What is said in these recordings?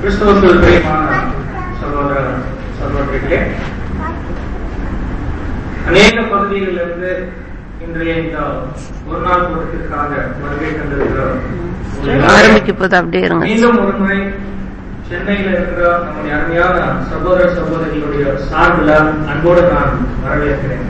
கிறிஸ்துவுக்குள் பிரியமான சகோதர சகோதரிகளே அநேக பகுதிகளிலிருந்து இன்றைய இந்த ஒரு நாள் கூட்டத்திற்காக வருகை தந்திருக்கிற உங்களை ஆரம்பிக்க போது அப்படியே இருங்க மீண்டும் ஒரு முறை சென்னையில இருக்கிற நம்முடைய அருமையான சகோதர சகோதரிகளுடைய சார்பில் அன்போடு நான் வரவேற்கிறேன்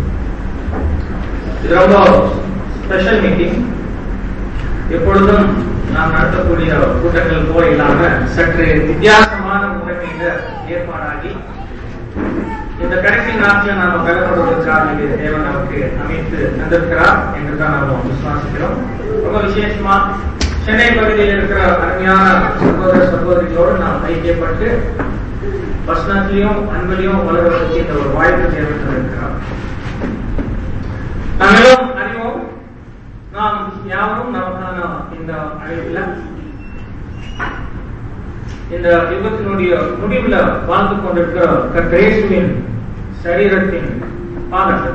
இது ரொம்ப ஸ்பெஷல் மீட்டிங் எப்பொழுதும் நாம் நடத்தக்கூடிய கூட்டங்கள் போல இல்லாம சற்று வித்தியாசமான முறைமையில ஏற்பாடாகி இந்த கடைசி நாட்கள் நாம பெறப்படுவதற்காக இது தேவன் நமக்கு அமைத்து தந்திருக்கிறார் என்று தான் நாம் விசுவாசிக்கிறோம் ரொம்ப விசேஷமா சென்னை பகுதியில் இருக்கிற அருமையான சகோதர சகோதரிகளோடு நாம் ஐக்கியப்பட்டு வசனத்திலையும் அன்பிலையும் வளர்வதற்கு இந்த ஒரு வாய்ப்பு தேவன் தந்திருக்கிறார் நாங்களும் அறிவோம் நாம் யாவரும் நமக்கான இந்த அழைப்பில் இந்த யுகத்தினுடைய முடிவுல வாழ்ந்து கொண்டிருக்கிற கர்த்தேசுவின் சரீரத்தின் பாதங்கள்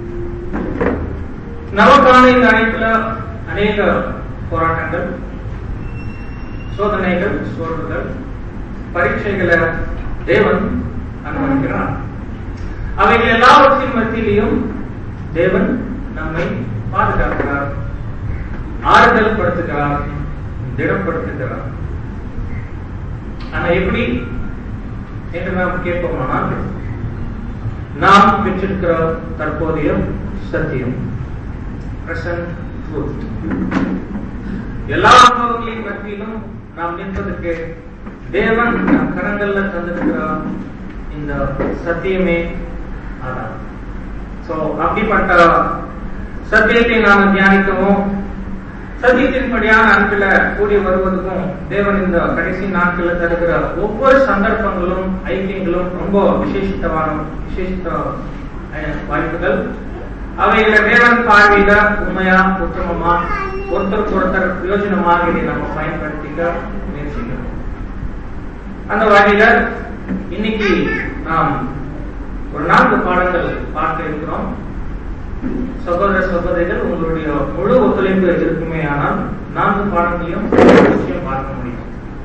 நமக்கான இந்த அழைப்புல அநேக போராட்டங்கள் சோதனைகள் சோர்வுகள் பரீட்சைகளை தேவன் அனுமதிக்கிறார் அவைகள் எல்லாவற்றின் மத்தியிலையும் தேவன் நம்மை பாதுகாக்கிறார் ஆறுதல் படுத்துகிறார் திடப்படுத்துகிறார் ஆனா எப்படி என்று நாம் கேட்போமானால் நாம் பெற்றிருக்கிற தற்போதைய சத்தியம் பிரசன்ட் ட்ரூத் எல்லா அனுபவங்களின் மத்தியிலும் நாம் நிற்பதற்கு தேவன் நம் கரங்கள்ல தந்திருக்கிற இந்த சத்தியமே ஆதாரம் சோ அப்படிப்பட்ட சத்தியத்தை நாம் தியானிக்கவும் சத்தியத்தின்படியான அன்பில கூடி வருவதற்கும் தேவன் இந்த கடைசி நாட்களில் தருகிற ஒவ்வொரு சந்தர்ப்பங்களும் ஐக்கியங்களும் ரொம்ப விசேஷித்தமான விசேஷித்த அஹ், வாய்ப்புகள் அவைகளை தேவன் பார்வையில உண்மையா உத்தமமா ஒருத்தருக்கு ஒருத்தர் பிரயோஜனமாக இதை நம்ம பயன்படுத்திக்க முயற்சிக்கிறோம் அந்த வகையில இன்னைக்கு நாம் ஒரு நான்கு பாடங்கள் பார்க்க இருக்கிறோம் சகோதர சகோதரிகள் உங்களுடைய முழு ஒத்துழைப்பு இருக்குமே ஆனால் நான்கு பாடங்களையும் நிச்சயம் பார்க்க முடியும்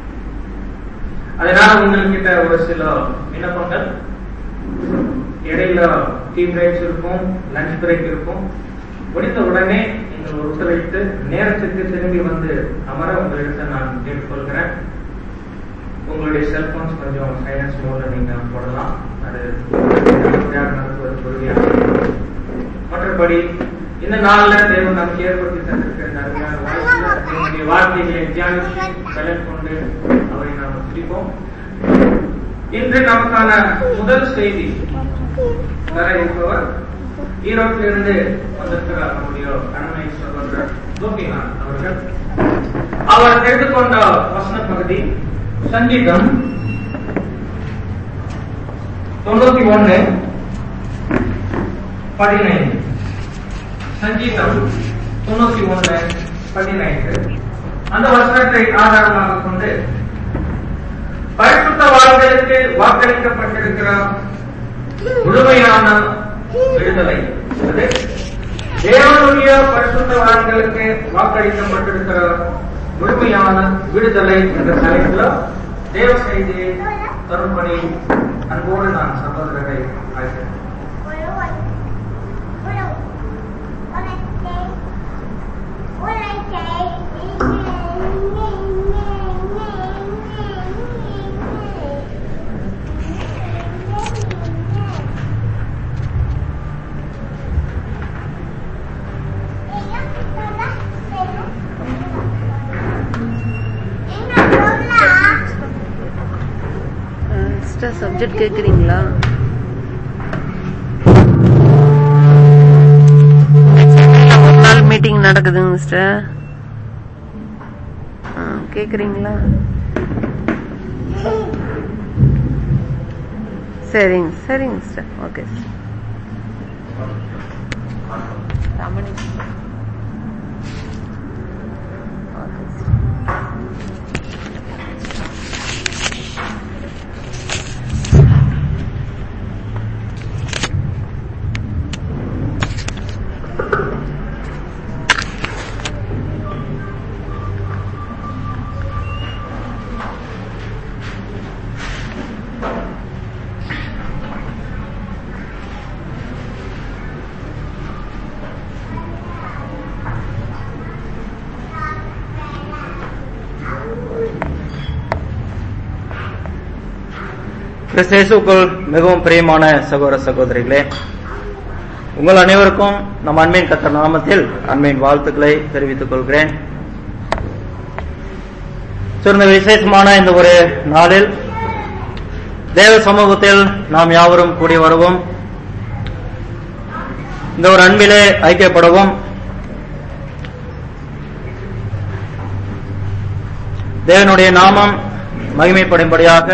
அதனால உங்கள்கிட்ட ஒரு சில விண்ணப்பங்கள் இடையில டீ பிரேக்ஸ் இருக்கும் லஞ்ச் பிரேக் இருக்கும் முடிந்த உடனே நீங்கள் ஒத்துழைத்து நேரத்துக்கு திரும்பி வந்து அமர உங்களிடத்தை நான் கேட்டுக்கொள்கிறேன் உங்களுடைய செல்போன்ஸ் கொஞ்சம் சைலன்ஸ் மோட்ல நீங்க போடலாம் அது நடத்துவதற்கு உதவியாக இருக்கும். மற்றபடி இந்த நாள்ல தேவன் நமக்கு ஏற்படுத்தி தந்திருக்கிற இந்த அருமையான வாய்ப்புல என்னுடைய வார்த்தைகளை தியானிச்சு பலன் கொண்டு அவரை நாம் துடிப்போம் இன்று நமக்கான முதல் செய்தி தர இருப்பவர் ஈரோட்டிலிருந்து வந்திருக்கிறார் நம்முடைய அருமை சகோதரர் கோபிநாத் அவர்கள் அவர் எடுத்துக்கொண்ட வசன பகுதி சங்கீதம் தொண்ணூத்தி ஒண்ணு பதினைந்து சங்கீதம் தொண்ணூத்தி ஒண்ணு பதினைந்து அந்த வசனத்தை ஆதாரமாக கொண்டு பரிசுத்த வாழ்களுக்கு வாக்களிக்கப்பட்டிருக்கிற முழுமையான விடுதலை அது தேவனுடைய பரிசுத்த வாழ்களுக்கு வாக்களிக்கப்பட்டிருக்கிற முழுமையான விடுதலை என்ற தலைப்புல தேவ செய்தியை தரும்படி அன்போடு நான் சகோதரரை அழைக்கிறேன் சிஸ்டர் சப்ஜெக்ட் கேக்குறீங்களா ஒரு நாள் மீட்டிங் நடக்குதுங்க சிஸ்டர் கேக்குறீங்களா சரிங்க சரிங்க sister okay Ramani okay sister கிறிஸ்தேசுக்குள் மிகவும் பிரியமான சகோதர சகோதரிகளே உங்கள் அனைவருக்கும் நம் அன்பின் கத்தர் நாமத்தில் அன்பின் வாழ்த்துக்களை தெரிவித்துக் கொள்கிறேன் So, இந்த விசேஷமான இந்த ஒரு நாளில் தேவ சமூகத்தில் நாம் யாவரும் கூடி வருவோம் இந்த ஒரு அன்பிலே ஐக்கியப்படவும் தேவனுடைய நாமம் மகிமைப்படும்படியாக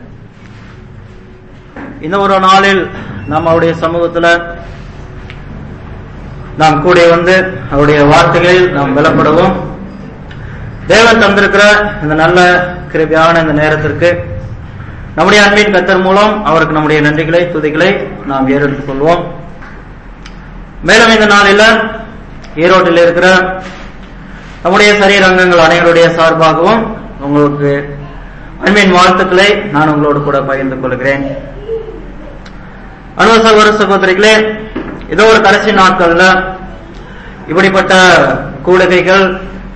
இந்த ஒரு நாளில் நாம் அவருடைய சமூகத்தில் நாம் கூடி வந்து அவருடைய வார்த்தைகளில் நாம் பலப்படவும் தேவன் தந்திருக்கிற இந்த நல்ல கிருபியான இந்த நேரத்திற்கு நம்முடைய அன்பின் கத்தர் மூலம் அவருக்கு நம்முடைய நன்றிகளை துதிகளை நாம் ஏறெடுத்துக் கொள்வோம் மேலும் இந்த நாளில் ஈரோட்டில் இருக்கிற நம்முடைய சரீரங்கங்கள் அனைவருடைய சார்பாகவும் உங்களுக்கு அன்பின் வாழ்த்துக்களை நான் உங்களோடு கூட பகிர்ந்து கொள்கிறேன் அன்பு சகோதர சகோதரிகளே இதோ ஒரு கடைசி நாட்கள்ல இப்படிப்பட்ட கூடுகைகள்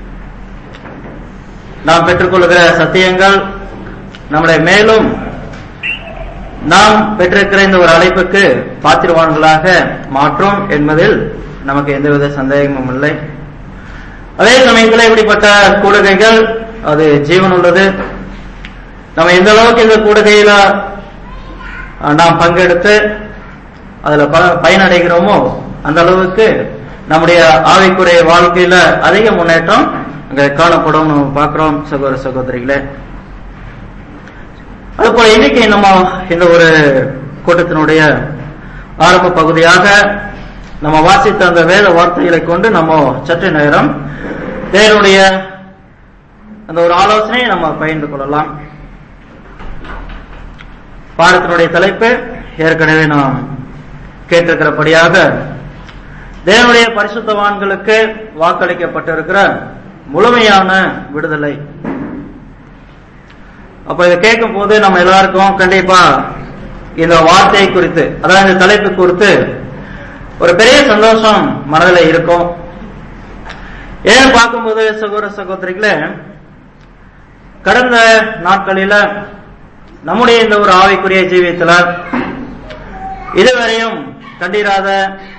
நாம் பெற்றுக்கொள்கிற சத்தியங்கள் நம்மளை மேலும் நாம் பெற்றிருக்கிற இந்த ஒரு அழைப்புக்கு பாத்திரவான்களாக மாற்றும் என்பதில் நமக்கு எந்தவித சந்தேகமும் இல்லை அதே சமயத்தில் இப்படிப்பட்ட கூடுகைகள் அது ஜீவன் உள்ளது நம்ம எந்த அளவுக்கு இந்த கூடுகையில நாம் பங்கெடுத்து அதுல பயனடைகிறோமோ அந்த அளவுக்கு நம்முடைய ஆவிக்குரிய வாழ்க்கையில அதிக முன்னேற்றம் அங்க காணப்படும் நம்ம பார்க்கிறோம் சகோதர சகோதரிகளே அதுபோல இன்னைக்கு நம்ம இந்த ஒரு கூட்டத்தினுடைய ஆரம்ப பகுதியாக நம்ம வாசித்த அந்த வேத வார்த்தைகளை கொண்டு நம்ம சற்று நேரம் தேவனுடைய அந்த ஒரு ஆலோசனையை நம்ம பகிர்ந்து கொள்ளலாம் பாடத்தினுடைய தலைப்பு ஏற்கனவே நாம் கேட்டிருக்கிறபடியாக தேவனுடைய பரிசுத்தவான்களுக்கு வாக்களிக்கப்பட்டிருக்கிற முழுமையான விடுதலை அப்ப இதை கேட்கும் போது நம்ம எல்லாருக்கும் கண்டிப்பா இந்த வார்த்தையை குறித்து அதாவது இந்த தலைப்பு குறித்து ஒரு பெரிய சந்தோஷம் மனதில் இருக்கும் ஏன் பார்க்கும்போது சகோதர சகோதரிகளே கடந்த நாட்களில நம்முடைய இந்த ஒரு ஆவிக்குரிய ஜீவியத்துல இதுவரையும் கண்டிராத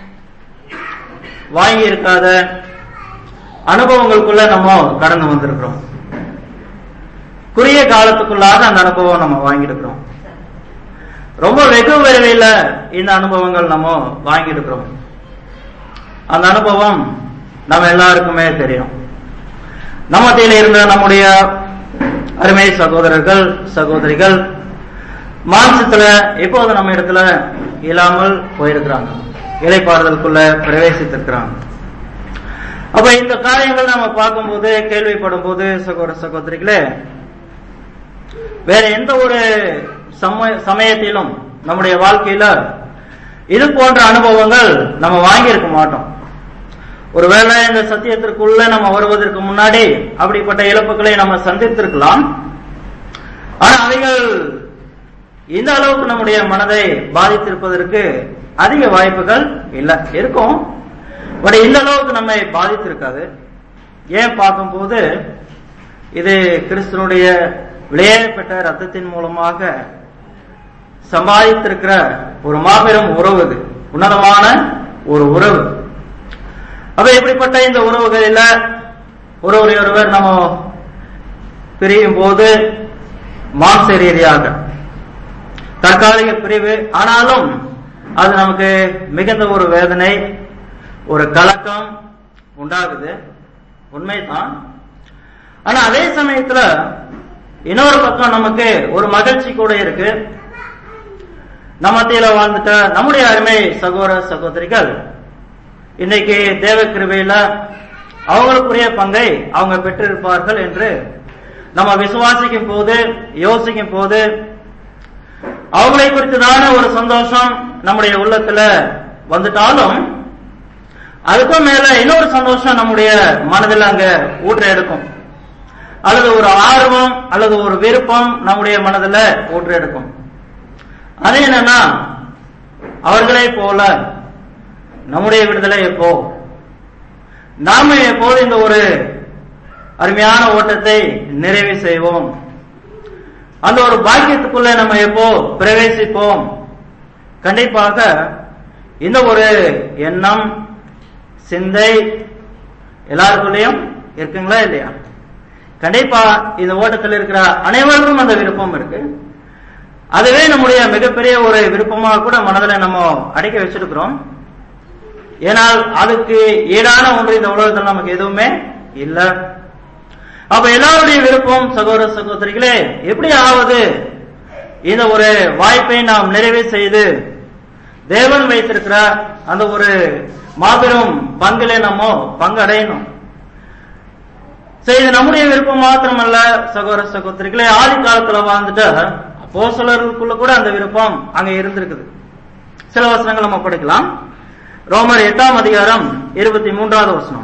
வாங்கி இருக்காத அனுபவங்களுக்குள்ள நம்ம கடந்து வந்திருக்கிறோம் குறுகிய காலத்துக்குள்ளாக அந்த அனுபவம் நம்ம வாங்கியிருக்கிறோம் ரொம்ப வெகு விரைவில் இந்த அனுபவங்கள் நம்ம வாங்கியிருக்கிறோம் அந்த அனுபவம் நம்ம எல்லாருக்குமே தெரியும் நம்மத்தில இருந்த நம்முடைய அருமை சகோதரர்கள் சகோதரிகள் மாம்சத்துல இப்போது நம்ம இடத்துல இல்லாமல் போயிருக்கிறாங்க இலைப்பாறுதலுக்குள்ள பிரவேசித்திருக்கிறாங்க அப்ப இந்த காரியங்கள் நம்ம பார்க்கும்போது கேள்விப்படும் போது சகோதர சகோதரிகளே வேற எந்த ஒரு சமயத்திலும் நம்முடைய வாழ்க்கையில இது போன்ற அனுபவங்கள் நம்ம வாங்கியிருக்க மாட்டோம் ஒருவேளை இந்த சத்தியத்திற்குள்ள நம்ம வருவதற்கு முன்னாடி அப்படிப்பட்ட இழப்புகளை நம்ம சந்தித்திருக்கலாம் ஆனா அவைகள் இந்த அளவுக்கு நம்முடைய மனதை பாதித்திருப்பதற்கு அதிக வாய்ப்புகள் இல்லை இருக்கும் பட் இந்த அளவுக்கு நம்மை பாதித்திருக்காது ஏன் பார்க்கும்போது இது கிறிஸ்தனுடைய விளையாடப்பட்ட ரத்தத்தின் மூலமாக சம்பாதித்திருக்கிற ஒரு மாபெரும் உறவு இது உன்னதமான ஒரு உறவு அப்ப இப்படிப்பட்ட இந்த உறவுகளில் ஒருவரை ஒருவர் நம்ம பிரியும் போது மாம்ச ரீதியாக தற்காலிக பிரிவு ஆனாலும் அது நமக்கு மிகுந்த ஒரு வேதனை ஒரு கலக்கம் உண்டாகுது உண்மைதான் ஆனா அதே சமயத்துல இன்னொரு பக்கம் நமக்கு ஒரு மகிழ்ச்சி கூட இருக்கு நம்ம மத்தியில வாழ்ந்துட்ட நம்முடைய அருமை சகோதர சகோதரிகள் இன்னைக்கு தேவ கிருபையில அவங்களுக்குரிய பங்கை அவங்க பெற்றிருப்பார்கள் என்று நம்ம விசுவாசிக்கும் போது யோசிக்கும் போது அவங்களை குறித்துதான ஒரு சந்தோஷம் நம்முடைய உள்ளத்துல வந்துட்டாலும் அதுக்கும் மேல இன்னொரு சந்தோஷம் நம்முடைய மனதில் அங்க ஊற்ற எடுக்கும் அல்லது ஒரு ஆர்வம் அல்லது ஒரு விருப்பம் நம்முடைய மனதில் ஊற்ற எடுக்கும் அது என்னன்னா அவர்களை போல நம்முடைய விடுதலை எப்போ நாம எப்போது இந்த ஒரு அருமையான ஓட்டத்தை நிறைவு செய்வோம் அந்த ஒரு பாக்கியத்துக்குள்ள நம்ம எப்போ பிரவேசிப்போம் கண்டிப்பாக இந்த ஒரு எண்ணம் சிந்தை எல்லாருக்குள்ளயும் இருக்குங்களா இல்லையா கண்டிப்பா இந்த ஓட்டத்தில் இருக்கிற அனைவருக்கும் அந்த விருப்பம் இருக்கு அதுவே நம்முடைய மிகப்பெரிய ஒரு விருப்பமாக கூட மனதில் நம்ம அடக்கி வச்சிருக்கிறோம் ஏனால் அதுக்கு ஈடான ஒன்று இந்த உலகத்தில் நமக்கு எதுவுமே இல்ல அப்ப எல்லாருடைய விருப்பம் சகோதர சகோதரிகளே எப்படி ஆவது இந்த ஒரு வாய்ப்பை நாம் நிறைவு செய்து தேவன் வைத்திருக்கிற அந்த ஒரு மாபெரும் பங்கிலே நம்ம பங்கடையணும் சரி இது நம்முடைய விருப்பம் மாத்திரமல்ல சகோதர சகோதரிகளே ஆதி காலத்துல வாழ்ந்துட்டு அப்போஸ்தலர்களுக்குள்ள கூட அந்த விருப்பம் அங்க இருந்திருக்குது சில வசனங்கள் நம்ம படிக்கலாம் ரோமர் எட்டாம் அதிகாரம் இருபத்தி மூன்றாவது வசனம்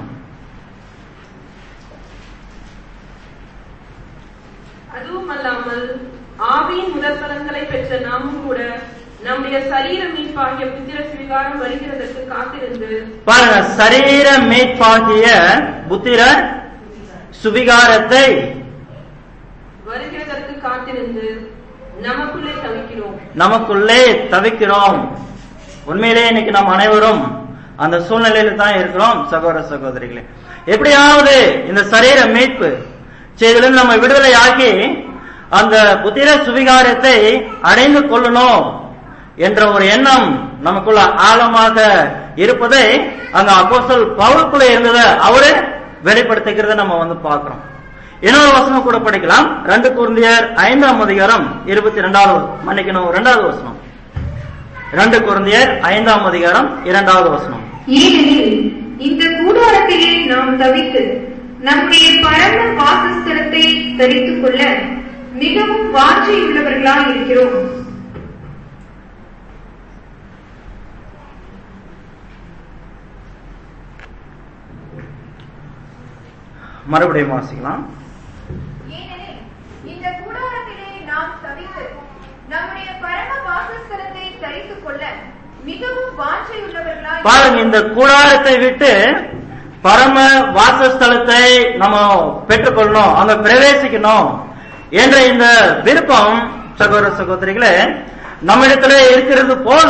அதுவும் அல்லாமல் ஆவியின் முதற்பலன்களை பெற்ற நாமும் கூட நம்முடைய சரீர மீட்பாகிய புத்திர சுவிகாரம் வருகிறதற்கு காத்திருந்து பாருங்க சரீர மீட்பாகிய புத்திர சுவிகாரத்தை வருகிறதற்கு காத்திருந்து நமக்குள்ளே தவிக்கிறோம் நமக்குள்ளே தவிக்கிறோம் உண்மையிலேயே இன்னைக்கு நாம் அனைவரும் அந்த சூழ்நிலையில தான் இருக்கிறோம் சகோதர சகோதரிகளே எப்படியாவது இந்த சரீர மீட்பு செய்திலிருந்து நம்ம விடுதலை ஆக்கி அந்த புத்திர சுவிகாரத்தை அடைந்து கொள்ளணும் என்ற ஒரு எண்ணம் நமக்குள்ள ஆழமாக இருப்பதை அங்க அப்போஸ்தல் பவுலுக்குள்ள இருந்ததை அவரு வெளிப்படுத்துகிறத நம்ம வந்து பார்க்கிறோம் இன்னொரு வசனம் கூட படிக்கலாம் ரெண்டு குருந்தியர் ஐந்தாம் அதிகாரம் இருபத்தி ரெண்டாவது மன்னிக்கணும் இரண்டாவது வசனம் ரெண்டு குருந்தியர் ஐந்தாம் அதிகாரம் இரண்டாவது வசனம் ஏனெனில் இந்த கூடாரத்திலே நாம் தவித்து நம்முடைய பரம வாசஸ்தலத்தை தரித்துக் கொள்ள மிகவும் வாஞ்சையுள்ளவர்களாய் இருக்கிறோம் மறுபடியும் வாசிக்கலாம் ஏனெனில் இந்த கூடாரத்திலே நாம் தவித்து நம்முடைய பரம வாசஸ்தலத்தை தரித்துக் கொள்ள மிகவும் வாஞ்சையுள்ளவர்களாய் பாருங்க இந்த கூடாரத்தை விட்டு பரம வாசஸ்தலத்தை நம்ம பெற்றுக்கொள்ளணும் அங்க பிரவேசிக்கணும் என்ற இந்த விருப்பம் சகோதர சகோதரிகளே நம்மிடத்துல இருக்கிறது போல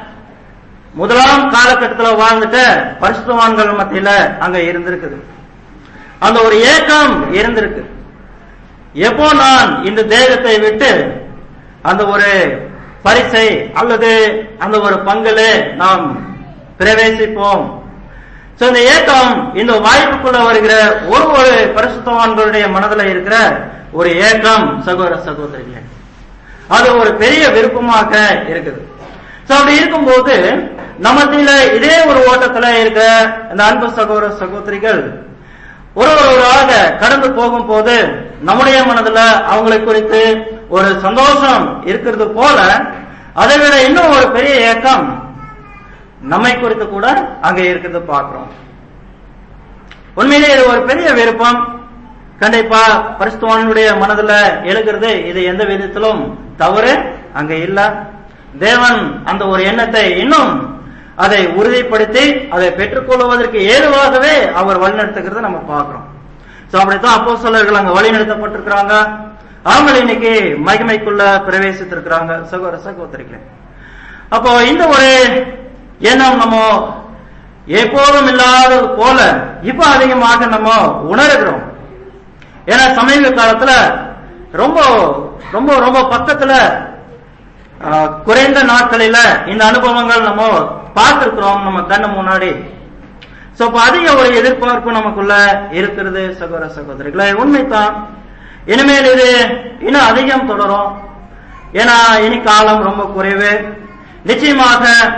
முதலாம் காலகட்டத்தில் வாழ்ந்துட்ட பரிசுத்தவான்கள் மத்தியில அங்க இருந்திருக்குது அந்த ஒரு ஏக்கம் இருந்திருக்கு எப்போ நான் இந்த தேகத்தை விட்டு அந்த ஒரு பரிசை அல்லது அந்த ஒரு பங்குல நாம் பிரவேசிப்போம் சோ இந்த ஏக்கம் இந்த வாய்ப்புக்குள்ள வருகிற ஒரு ஒரு பரிசுத்தவான்களுடைய மனதில் இருக்கிற ஒரு ஏக்கம் சகோதர சகோதரிகளே அது ஒரு பெரிய விருப்பமாக இருக்குது சோ அப்படி இருக்கும்போது நமத்தில இதே ஒரு ஓட்டத்துல இருக்கிற இந்த அன்பு சகோதர சகோதரிகள் ஒரு ஒருவராக கடந்து போகும்போது நம்முடைய மனதுல அவங்களை குறித்து ஒரு சந்தோஷம் இருக்கிறது போல அதை விட இன்னும் ஒரு பெரிய ஏக்கம் நம்மை குறித்து கூட அங்க இருக்கிறது பார்க்கிறோம் உண்மையிலே இது ஒரு பெரிய விருப்பம் கண்டிப்பா பரிசுத்தவானுடைய மனதுல எழுகிறது இது எந்த விதத்திலும் தவறு அங்க இல்ல தேவன் அந்த ஒரு எண்ணத்தை இன்னும் அதை உறுதிப்படுத்தி அதை பெற்றுக்கொள்வதற்கு ஏதுவாகவே அவர் வழிநடத்துகிறத நம்ம பார்க்கிறோம் சோ அப்படித்தான் அப்போ சொல்லர்கள் அங்க வழிநடத்தப்பட்டிருக்கிறாங்க அவங்க இன்னைக்கு மகிமைக்குள்ள பிரவேசித்திருக்கிறாங்க சகோதர சகோதரிகளே அப்போ இந்த ஒரு எண்ணம் நம்ம எப்போதும் இல்லாதது போல இப்ப அதிகமாக நம்ம உணர்கிறோம் ஏன்னா சமீப காலத்துல ரொம்ப ரொம்ப ரொம்ப பக்கத்துல ஆஹ், குறைந்த நாட்களில இந்த அனுபவங்கள் நம்ம பார்த்திருக்கிறோம் நம்ம கண்ணு முன்னாடி சோ இப்ப அதிக ஒரு எதிர்பார்ப்பு நமக்குள்ள இருக்கிறது சகோதர சகோதரிகளே உண்மைதான் இனிமேல் இது இன்னும் அதிகம் தொடரும் ஏன்னா இனி காலம் ரொம்ப குறைவு நிச்சயமாக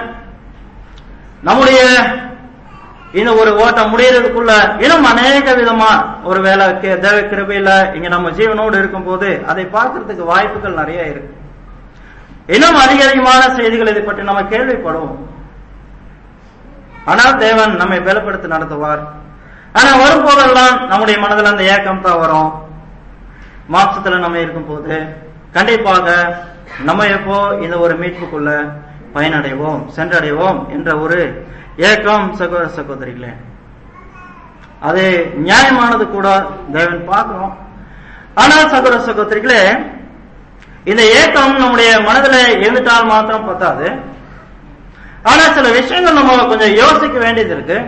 நம்முடைய இந்த ஒரு ஓட்டம் முடியறதுக்குள்ள இன்னும் அநேக விதமா ஒரு வேலை கி- தேவ கிருபையில இங்க நம்ம ஜீவனோடு இருக்கும்போது அதை பார்க்கறதுக்கு வாய்ப்புகள் நிறைய இருக்கு இன்னும் அதிக அதிகமான செய்திகள் இதை பற்றி நம்ம கேள்விப்படுவோம் ஆனால் தேவன் நம்மை பலப்படுத்தி நடத்துவார் ஆனா வரும்போதெல்லாம் நம்முடைய மனதில் அந்த ஏக்கம் தான் வரும் மாம்சத்துல நம்ம இருக்கும்போது கண்டிப்பாக நம்ம எப்போ இந்த ஒரு மீட்புக்குள்ள பயனடைவோம் சென்றடைவோம் என்ற ஒரு ஏக்கம் சகோதர சகோதரிகளே அது நியாயமானது கூட தேவன் பார்க்கிறோம் ஆனால் சகோதர சகோதரிகளே இந்த ஏக்கம் நம்முடைய மனதில் இருந்துட்டால் மாத்திரம் பத்தாது ஆனா சில விஷயங்கள் நம்ம கொஞ்சம் யோசிக்க வேண்டியது இருக்கு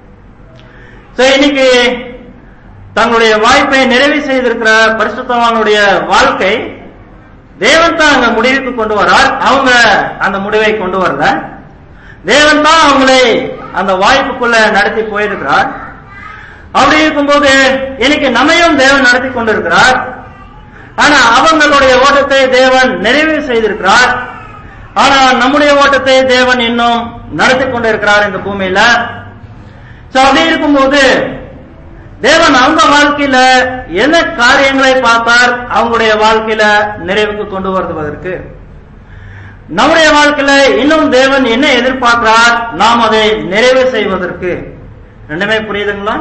So, இன்னைக்கு தங்களுடைய வாய்ப்பை நிறைவு செய்திருக்கிற பரிசுத்தவானுடைய வாழ்க்கை தேவன் தான் அங்க முடிவுக்கு கொண்டு வரார் அவங்க அந்த முடிவை கொண்டு வரல தேவன் தான் அவங்களை அந்த வாய்ப்புக்குள்ள நடத்தி போயிருக்கிறார் அப்படி இருக்கும்போது இன்னைக்கு நம்மையும் தேவன் நடத்தி கொண்டிருக்கிறார் ஆனா அவங்களுடைய ஓட்டத்தை தேவன் நிறைவு செய்திருக்கிறார் ஆனா நம்முடைய ஓட்டத்தை தேவன் இன்னும் நடத்தி கொண்டிருக்கிறார் இந்த பூமியில So, அப்படி இருக்கும்போது தேவன் அவங்க வாழ்க்கையில என்ன காரியங்களை பார்த்தார் அவங்களுடைய வாழ்க்கையில நிறைவுக்கு கொண்டு வருவதற்கு நம்முடைய வாழ்க்கையில இன்னும் தேவன் என்ன எதிர்பார்க்கிறார் நாம் அதை நிறைவு செய்வதற்கு ரெண்டுமே புரியுதுங்களா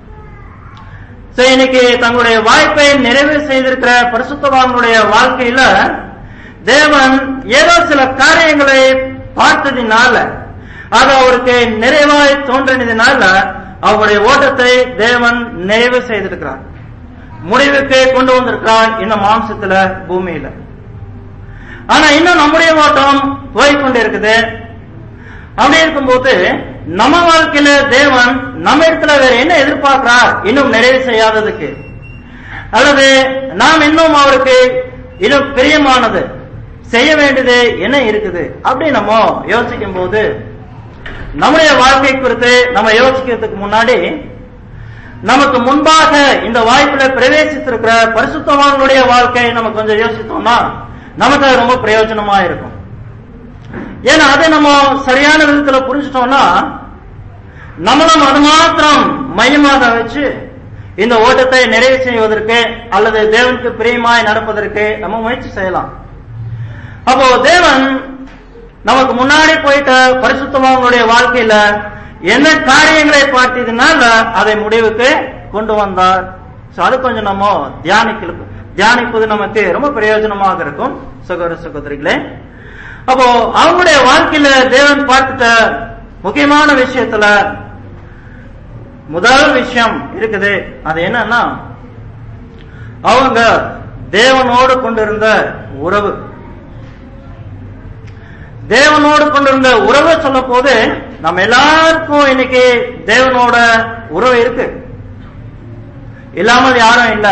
So, இன்னைக்கு தங்களுடைய வாய்ப்பை நிறைவு செய்திருக்கிற பரிசுத்தவான்களுடைய வாழ்க்கையில தேவன் ஏதோ சில காரியங்களை பார்த்ததினால அது அவருக்கு நிறைவாய் தோன்றினதினால அவருடைய ஓட்டத்தை தேவன் நிறைவு செய்திருக்கிறார் முடிவுக்கு கொண்டு வந்திருக்கிறார் இந்த மாம்சத்துல பூமியில ஆனா இன்னும் நம்முடைய ஓட்டம் போய்கொண்டே இருக்குது அப்படி இருக்கும்போது நம்ம வாழ்க்கையில தேவன் நம்ம இடத்துல வேற என்ன எதிர்பார்க்கிறார் இன்னும் நிறைவு செய்யாததுக்கு அல்லது நாம் இன்னும் அவருக்கு இன்னும் பிரியமானது செய்ய வேண்டியது என்ன இருக்குது அப்படி நம்ம யோசிக்கும் போது நம்முடைய வாழ்க்கை குறித்து நம்ம யோசிக்கிறதுக்கு முன்னாடி நமக்கு முன்பாக இந்த வாய்ப்புல பிரவேசித்திருக்கிற பரிசுத்தவான்களுடைய வாழ்க்கை நம்ம கொஞ்சம் யோசித்தோம்னா நமக்கு அது ரொம்ப பிரயோஜனமா இருக்கும் ஏன்னா அதை நம்ம சரியான விதத்துல புரிஞ்சிட்டோம்னா நம்மளும் அது மாத்திரம் மையமாக வச்சு இந்த ஓட்டத்தை நிறைவு செய்வதற்கு அல்லது தேவனுக்கு பிரியமாய் நடப்பதற்கு நம்ம முயற்சி செய்யலாம் அப்போ தேவன் நமக்கு முன்னாடி போயிட்ட பரிசுத்தவான்களுடைய வாழ்க்கையில என்ன காரியங்களை பார்த்ததுனால அதை முடிவுக்கு கொண்டு வந்தார் So, அது கொஞ்சம் நம்ம தியானிக்க தியானிப்பது நமக்கு ரொம்ப பிரயோஜனமாக இருக்கும் சகோதர சகோதரிகளே அப்போ அவங்களுடைய வாழ்க்கையில தேவன் பார்த்துட்ட முக்கியமான விஷயத்துல முதல் விஷயம் இருக்குது அது என்னன்னா அவங்க தேவனோடு கொண்டிருந்த உறவு தேவனோடு கொண்டிருந்த உறவை சொல்ல போது நம்ம எல்லாருக்கும் இன்னைக்கு தேவனோட உறவு இருக்கு இல்லாமல் யாரும் இல்லை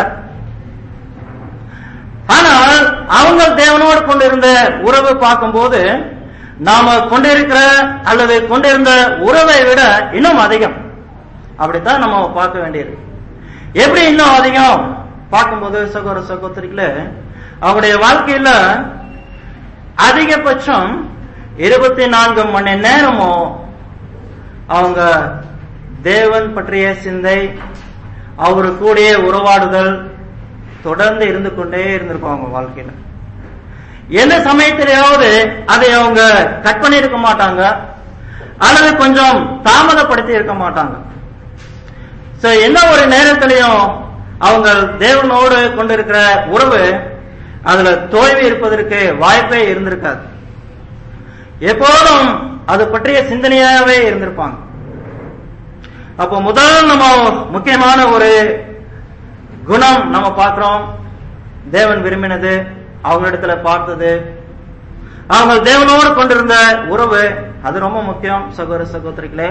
ஆனால் அவங்க தேவனோடு கொண்டிருந்த உறவு பார்க்கும்போது நாம கொண்டிருக்கிற அல்லது கொண்டிருந்த உறவை விட இன்னும் அதிகம் அப்படித்தான் நம்ம பார்க்க வேண்டியது எப்படி இன்னும் அதிகம் பார்க்கும்போது சகோதர சகோதரிகளே அவங்களுடைய வாழ்க்கையில அதிகபட்சம் இருபத்தி நான்கு மணி நேரமும் அவங்க தேவன் பற்றிய சிந்தை அவரு கூடிய உறவாடுதல் தொடர்ந்து இருந்து கொண்டே இருந்திருக்கும் அவங்க வாழ்க்கையில எந்த சமயத்திலேயாவது அதை அவங்க கட் பண்ணியிருக்க மாட்டாங்க அல்லது கொஞ்சம் தாமதப்படுத்தி இருக்க மாட்டாங்க சோ என்ன ஒரு நேரத்திலையும் அவங்க தேவனோடு கொண்டிருக்கிற உறவு அதுல தோல்வி இருப்பதற்கு வாய்ப்பே இருந்திருக்காது எப்போதும் அது பற்றிய சிந்தனையாவே இருந்திருப்பாங்க அப்போ முதல் நம்ம முக்கியமான ஒரு குணம் நம்ம பார்க்கிறோம் தேவன் விரும்பினது அவங்களிடத்துல பார்த்தது அவங்க தேவனோடு கொண்டிருந்த உறவு அது ரொம்ப முக்கியம் சகோதர சகோதரிகளே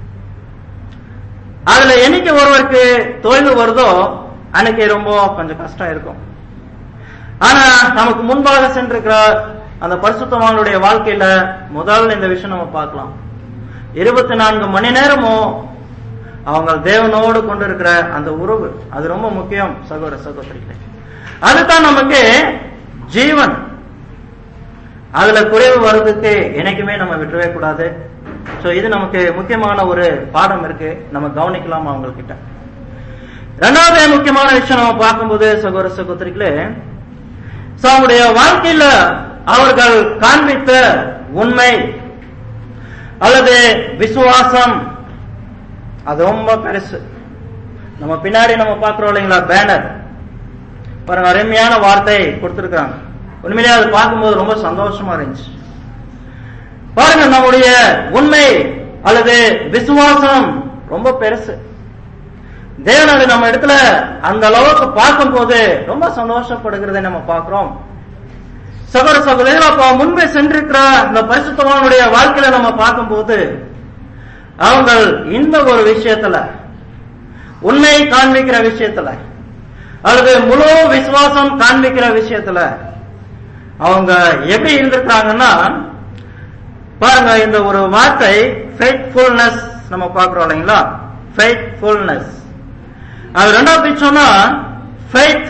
அதுல என்னைக்கு ஒருவருக்கு தோல்வி வருதோ அன்னைக்கு ரொம்ப கொஞ்சம் கஷ்டம் இருக்கும் ஆனா நமக்கு முன்பாக சென்றிருக்கிற அந்த பரிசுத்தவானுடைய வாழ்க்கையில முதல்ல இந்த விஷயம் நம்ம பார்க்கலாம் இருபத்தி நான்கு மணி நேரமும் அவங்க தேவனோடு கொண்டிருக்கிற அந்த உறவு அது ரொம்ப முக்கியம் சகோதர சகோதரிகளே அதுதான் நமக்கு ஜீவன் அதுல குறைவு வர்றதுக்கு என்னைக்குமே நம்ம விட்டுறவே கூடாது சோ இது நமக்கு முக்கியமான ஒரு பாடம் இருக்கு நம்ம கவனிக்கலாம் அவங்க கிட்ட ரெண்டாவது முக்கியமான விஷயம் நம்ம பார்க்கும்போது சகோதர சகோதரிகளே சோ அவங்களுடைய வாழ்க்கையில அவர்கள் காண்பித்த உண்மை அல்லது விசுவாசம் அது ரொம்ப பெருசு நம்ம பின்னாடி நம்ம பார்க்கிறோம் இல்லைங்களா பேனர் பாருங்க அருமையான வார்த்தை கொடுத்திருக்காங்க உண்மையிலேயே அது பார்க்கும்போது ரொம்ப சந்தோஷமா இருந்துச்சு பாருங்க நம்முடைய உண்மை அல்லது விசுவாசம் ரொம்ப பெருசு தேவன் அது நம்ம இடத்துல அந்த அளவுக்கு பார்க்கும்போது ரொம்ப சந்தோஷப்படுகிறதை நம்ம பார்க்கிறோம் சகோதர சகோதரிகள் அப்ப முன்பே சென்றிருக்கிற இந்த பரிசுத்தவானுடைய வாழ்க்கையில நம்ம பார்க்கும்போது அவங்க இந்த ஒரு விஷயத்துல உண்மையை காண்பிக்கிற விஷயத்துல அல்லது முழு விசுவாசம் காண்பிக்கிற விஷயத்துல அவங்க எப்படி இருந்திருக்காங்கன்னா பாருங்க இந்த ஒரு வார்த்தை ஃபெய்த்ஃபுல்னஸ் நம்ம பார்க்கிறோம் இல்லைங்களா ஃபெய்த்ஃபுல்னஸ் அது ரெண்டாவது பிரிச்சோம்னா ஃபெய்த்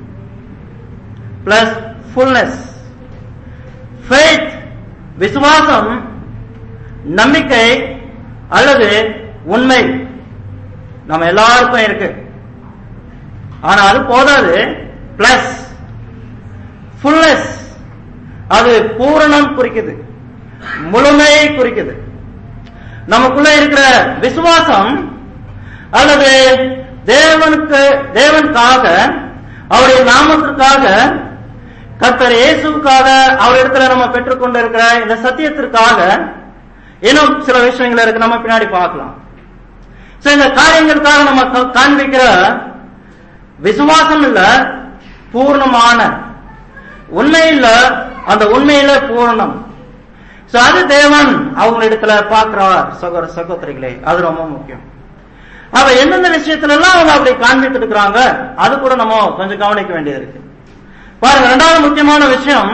பிளஸ் ஃபுல்னஸ் ஃபெய்த் விசுவாசம் நம்பிக்கை அல்லது உண்மை நம்ம எல்லாருக்கும் இருக்கு ஆனா அது போதாது பிளஸ் ஃபுல்னஸ் அது பூரணம் குறிக்குது முழுமையை குறிக்குது நமக்குள்ள இருக்கிற விசுவாசம் அல்லது தேவனுக்கு தேவனுக்காக அவருடைய நாமத்திற்காக கர்த்தர் இயேசுக்காக அவரிடத்துல நம்ம பெற்றுக்கொண்டு இருக்கிற இந்த சத்தியத்திற்காக இன்னும் சில விஷயங்கள் இருக்கு நம்ம பின்னாடி பார்க்கலாம் சோ இந்த காரியங்களுக்காக நம்ம கா- காண்பிக்கிற விசுவாசம் இல்ல பூர்ணமான உண்மை இல்ல அந்த உண்மையில பூரணம் சோ அது தேவன் அவங்களிடத்துல பார்க்கிறார் சகோதர சகோதரிகளே அது ரொம்ப முக்கியம் அவ எந்தெந்த விஷயத்துல எல்லாம் அவங்க அப்படி காண்பித்து இருக்கிறாங்க அது கூட நம்ம கொஞ்சம் கவனிக்க வேண்டியது இருக்கு பாருங்க ரெண்டாவது முக்கியமான விஷயம்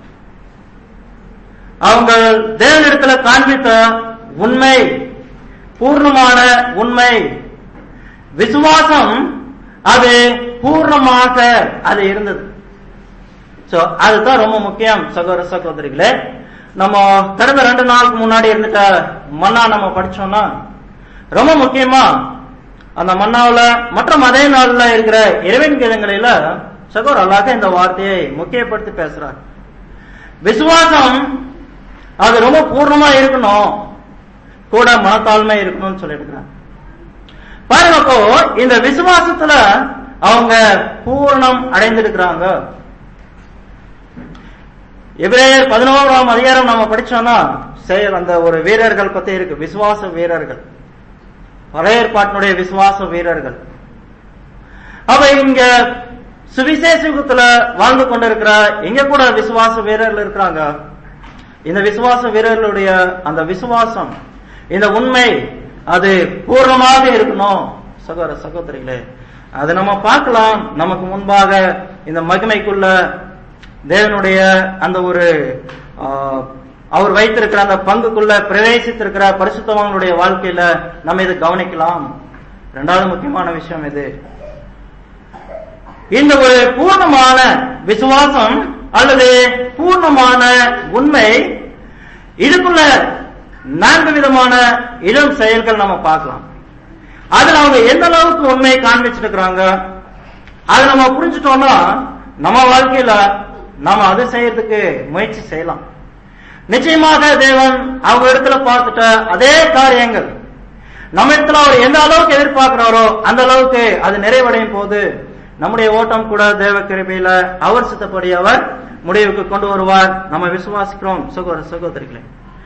அவங்க தேவனிடத்துல காண்பித்த உண்மை பூர்ணமான உண்மை விசுவாசம் அது பூர்ணமாக அது இருந்தது சோ அதுதான் ரொம்ப முக்கியம் சகோதர சகோதரிகளே நம்ம கடந்த ரெண்டு நாளுக்கு முன்னாடி இருந்துட்ட மன்னா நம்ம படிச்சோம்னா ரொம்ப முக்கியமா அந்த மன்னாவுல மற்றும் அதே நாள்ல இருக்கிற இறைவன் கீதங்களில சகோதர அல்லாஹ் இந்த வார்த்தையை முக்கியப்படுத்தி பேசுறார் விசுவாசம் அது ரொம்ப பூர்ணமா இருக்கணும் கூட மனத்தாழ்மை இருக்கணும்னு சொல்லியிருக்கிறார் பாருங்க அப்போ இந்த விசுவாசத்துல அவங்க பூரணம் அடைந்திருக்கிறாங்க எபிரேயர் பதினோராம் அதிகாரம் நம்ம படிச்சோம்னா செயல் அந்த ஒரு வீரர்கள் பத்தி இருக்கு விசுவாச வீரர்கள் பழைய ஏற்பாட்டினுடைய விசுவாச வீரர்கள் அவ இங்க சுவிசேஷத்துல வாழ்ந்து கொண்டிருக்கிற இங்க கூட விசுவாச வீரர்கள் இருக்கிறாங்க இந்த விசுவாச வீரர்களுடைய அந்த விசுவாசம் இந்த உண்மை அது பூர்ணமாக இருக்கணும் சகோதர சகோதரிகளே அது நம்ம பார்க்கலாம் நமக்கு முன்பாக இந்த மகிமைக்குள்ள தேவனுடைய அந்த ஒரு ஆ, அவர் வைத்திருக்கிற அந்த பங்குக்குள்ள பிரவேசித்திருக்கிற பரிசுத்தவான்களுடைய வாழ்க்கையில நம்ம இதை கவனிக்கலாம் இரண்டாவது முக்கியமான விஷயம் இது இந்த ஒரு பூர்ணமான விசுவாசம் அல்லது பூர்ணமான உண்மை இதுக்குள்ள நான்கு விதமான இளம் செயல்கள் நம்ம பார்க்கலாம் அதுல அவங்க எந்த அளவுக்கு உண்மையை காண்பிச்சிட்டு இருக்கிறாங்க அதை நம்ம புரிஞ்சுட்டோம்னா நம்ம வாழ்க்கையில நாம அதை செய்யறதுக்கு முயற்சி செய்யலாம் நிச்சயமாக தேவன் அவங்க இடத்துல பார்த்துட்ட அதே காரியங்கள் நம்ம இடத்துல அவர் எந்த அளவுக்கு எதிர்பார்க்கிறாரோ அந்த அளவுக்கு அது நிறைவடையும் போது நம்முடைய ஓட்டம் கூட தேவ கிருபையில அவர் சித்தப்படி அவர் முடிவுக்கு கொண்டு வருவார் நம்ம விசுவாசிக்கிறோம் சகோதர சகோதரிகளே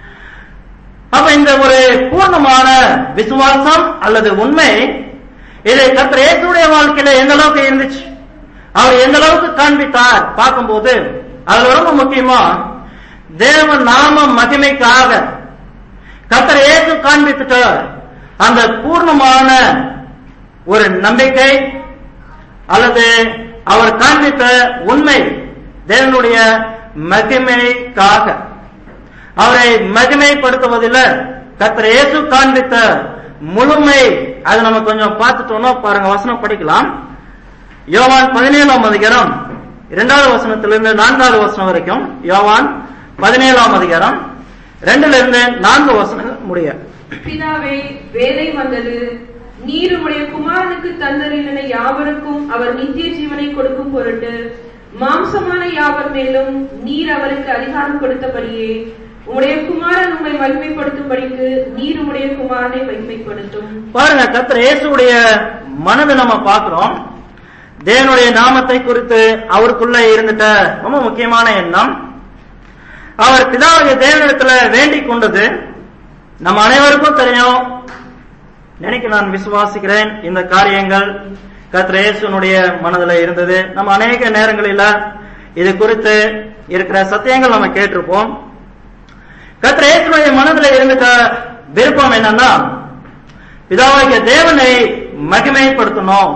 அப்ப இந்த ஒரு பூர்ணமான விசுவாசம் அல்லது உண்மை இதை கர்த்தர் இயேசுடைய வாழ்க்கையில எந்த அளவுக்கு இருந்துச்சு அவர் எந்த அளவுக்கு காண்பித்தார் பார்க்கும்போது அதுல ரொம்ப முக்கியமா தேவ நாம மகிமைக்காக கர்த்தர் இயேசு காண்பித்துட்ட அந்த பூர்ணமான ஒரு நம்பிக்கை அல்லது அவர் காண்பித்த உண்மை தேவனுடைய மகிமைக்காக அவரை மகிமைப்படுத்துவதில் கர்த்தர் இயேசு காண்பித்த முழுமை அது நம்ம கொஞ்சம் பார்த்துட்டோம்னா பாருங்க வசனம் படிக்கலாம் யோவான் பதினேழாம் அதிகாரம் இரண்டாவது வசனத்திலிருந்து நான்காவது வசனம் வரைக்கும் யோவான் பதினேழாம் அதிகாரம் ரெண்டுல இருந்து நான்கு வசனங்கள் முடிய பிதாவே வேலை வந்தது நீர் உம்முடைய குமாரனுக்கு தந்தரின யாவருக்கும் அவர் நித்திய ஜீவனை கொடுக்கும் பொருட்டு மாம்சமான யாவர் மேலும் நீர் அவருக்கு அதிகாரம் கொடுத்தபடியே உம்முடைய குமாரன் உம்மை மகிமைப்படுத்தும்படிக்கு நீர் உம்முடைய குமாரனை மகிமைப்படுத்தும் பாருங்க கர்த்தர் இயேசுடைய மனதை நம்ம பார்க்கிறோம் தேவனுடைய நாமத்தை குறித்து அவருக்குள்ள இருந்துட்ட ரொம்ப முக்கியமான எண்ணம் அவர் பிதாவுடைய தேவனிடத்துல வேண்டிக் கொண்டது நம்ம அனைவருக்கும் தெரியும் நினைக்க நான் விசுவாசிக்கிறேன் இந்த காரியங்கள் கர்த்தர் இயேசுனுடைய மனதில் இருந்தது நம்ம அநேக நேரங்களில இது குறித்து இருக்கிற சத்தியங்கள் நம்ம கேட்டிருப்போம் கர்த்தர் இயேசுடைய மனதுல இருந்த விருப்பம் என்னன்னா பிதாவாகிய தேவனை மகிமைப்படுத்தணும்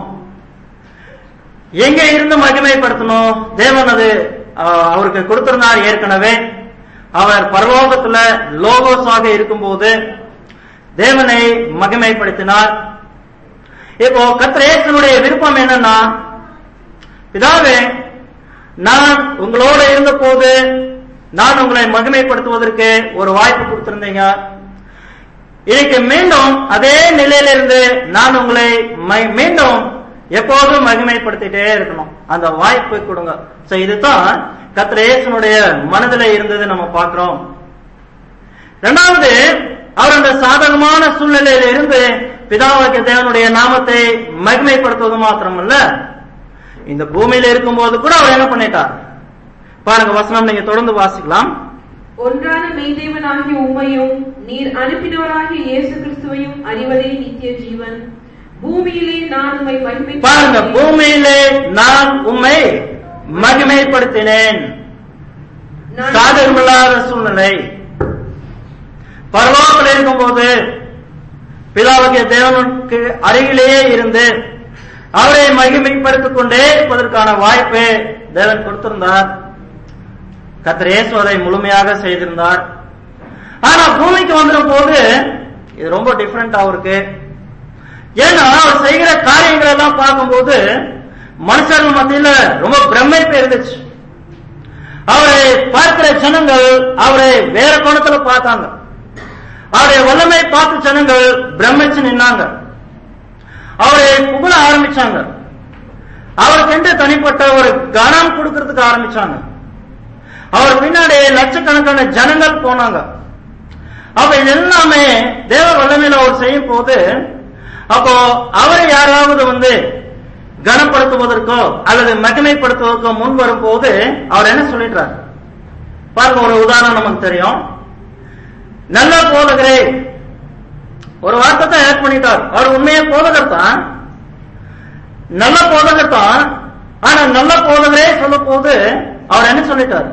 எங்க இருந்து மகிமைப்படுத்தணும் தேவன் அது ஆஹ், அவருக்கு கொடுத்திருந்தார் ஏற்கனவே அவர் பரலோகத்துல லோகோஸாக இருக்கும்போது தேவனை மகிமைப்படுத்தினார் இப்போ கத்திரேசனுடைய விருப்பம் என்னன்னா பிதாவே நான் உங்களோட இருந்த போது நான் உங்களை மகிமைப்படுத்துவதற்கு ஒரு வாய்ப்பு கொடுத்திருந்தீங்க இன்னைக்கு மீண்டும் அதே நிலையிலிருந்து நான் உங்களை ம- மீண்டும் எப்போதும் மகிமைப்படுத்திட்டே இருக்கணும் அந்த வாய்ப்பு கொடுங்க சோ இதுதான் கத்திரேசனுடைய மனதில இருந்தது நம்ம பார்க்கிறோம் இரண்டாவது அவர் அந்த சாதகமான சூழ்நிலையில இருந்து பிதாவாக்கிய தேவனுடைய நாமத்தை மகிமைப்படுத்துவது மாத்திரமல்ல இந்த பூமியில இருக்கும்போது கூட அவர் என்ன பண்ணிட்டார் பாருங்க வசனம் நீங்க தொடர்ந்து வாசிக்கலாம் ஒன்றான மெய்தேவனாகிய உம்மையும் நீர் அனுப்பினவராகிய இயேசு கிறிஸ்துவையும் அறிவதே நித்திய ஜீவன் பூமியிலே நான் உம்மை பாருங்க மகிமைப்படுத்தி பூமியிலே நான் உம்மை மகிமைப்படுத்தினேன் நான் சாதகமில்லாத சூழ்நிலை பரலோகத்தில் இருக்கும்போது பிதாவுக்கு தேவனுக்கு அருகிலேயே இருந்து அவரை மகிமைப்படுத்திக் கொண்டே இருப்பதற்கான வாய்ப்பை தேவன் கொடுத்திருந்தார் கர்த்தர் இயேசு அதை முழுமையாக செய்திருந்தார் ஆனா பூமிக்கு வந்துடும் போது இது ரொம்ப டிஃபரெண்ட் அவருக்கு ஏன்னா அவர் செய்கிற காரியங்கள் எல்லாம் பார்க்கும்போது மனுஷர்கள் மத்தியில ரொம்ப பிரமிப்பு இருந்துச்சு அவரை பார்க்கிற ஜனங்கள் அவரை வேற கோணத்துல பார்த்தாங்க அவருடைய வல்லமை பார்த்த ஜனங்கள் பிரமிச்சு நின்னாங்க அவரை புகழ ஆரம்பிச்சாங்க அவருக்கென்று தனிப்பட்ட ஒரு கனம் கொடுக்கறதுக்கு ஆரம்பிச்சாங்க அவர் பின்னாடி லட்சக்கணக்கான ஜனங்கள் போனாங்க அப்ப இது எல்லாமே தேவ வல்லமையில அவர் செய்யும் போது அப்போ அவரை யாராவது வந்து கனப்படுத்துவதற்கோ அல்லது மகிமைப்படுத்துவதற்கோ முன் வரும்போது அவர் என்ன சொல்லிடுறார் பாருங்க ஒரு உதாரணம் நமக்கு தெரியும் நல்ல போதகரே ஒரு வார்த்தை தான் ஆட் பண்ணிட்டார் அவர் உண்மையே போதகர் தான் நல்ல போதகர் தான் ஆனா நல்ல போதகரே சொல்லும் போது அவர் என்ன சொல்லிட்டார்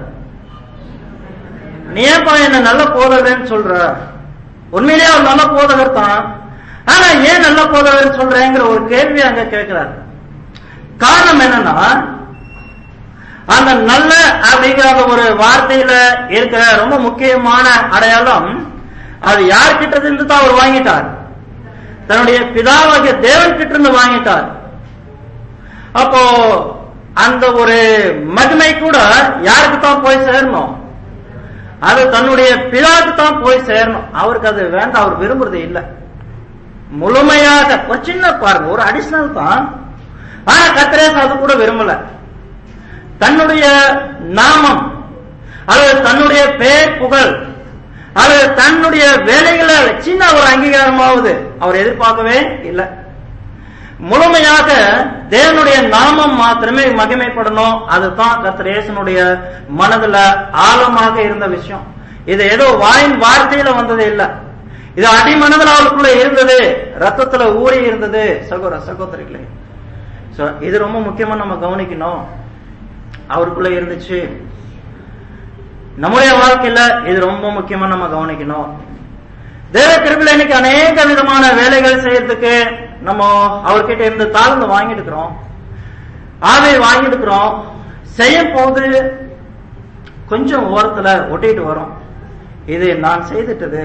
நீ ஏன்பா என்ன நல்ல போதகர்னு சொல்ற உண்மையிலேயே அவர் நல்ல போதகர் தான் ஆனா ஏன் நல்ல போதகர் சொல்றேங்கிற ஒரு கேள்வி அங்க கேட்கிறார் காரணம் என்னன்னா அந்த நல்ல அப்படிங்கிற அந்த ஒரு வார்த்தையில இருக்கிற ரொம்ப முக்கியமான அடையாளம் அது யார்கிட்ட இருந்து தான் அவர் வாங்கிட்டார் தன்னுடைய பிதாவாகிய தேவன் கிட்ட இருந்து வாங்கிட்டார் அப்போ அந்த ஒரு மகிமை கூட யாருக்கு தான் போய் சேரணும் அது தன்னுடைய பிதாவுக்கு தான் போய் சேரணும் அவருக்கு அது வேண்டாம் அவர் விரும்புறது இல்லை முழுமையாக ஒரு சின்ன பாருங்க ஒரு அடிஷனல் தான் ஆனா கத்திரேஸ் அது கூட விரும்பல தன்னுடைய நாமம் அல்லது தன்னுடைய பேர் புகழ் அல்லது தன்னுடைய வேலைகளை சின்ன ஒரு அங்கீகாரமாவது அவர் எதிர்பார்க்கவே இல்லை முழுமையாக தேவனுடைய நாமம் மாத்திரமே மகிமைப்படணும் அதுதான் கத்திரேசனுடைய மனதுல ஆழமாக இருந்த விஷயம் இது ஏதோ வாயின் வார்த்தையில வந்தது இல்ல இது அடிமனதில் அவளுக்குள்ள இருந்தது ரத்தத்துல ஊறி இருந்தது சகோதர சகோதரிகளே So, இது ரொம்ப முக்கியமா நம்ம கவனிக்கணும் அவருக்குள்ள இருந்துச்சு நம்முடைய வாழ்க்கையில இது ரொம்ப முக்கியமா நம்ம கவனிக்கணும் தேவ கிருபில இன்னைக்கு அநேக விதமான வேலைகள் செய்யறதுக்கு நம்ம அவர்கிட்ட இருந்து தாழ்ந்து வாங்கிட்டு இருக்கிறோம் ஆவை வாங்கிட்டு இருக்கிறோம் செய்யும் போது கொஞ்சம் ஓரத்துல ஒட்டிட்டு வரும் இது நான் செய்துட்டது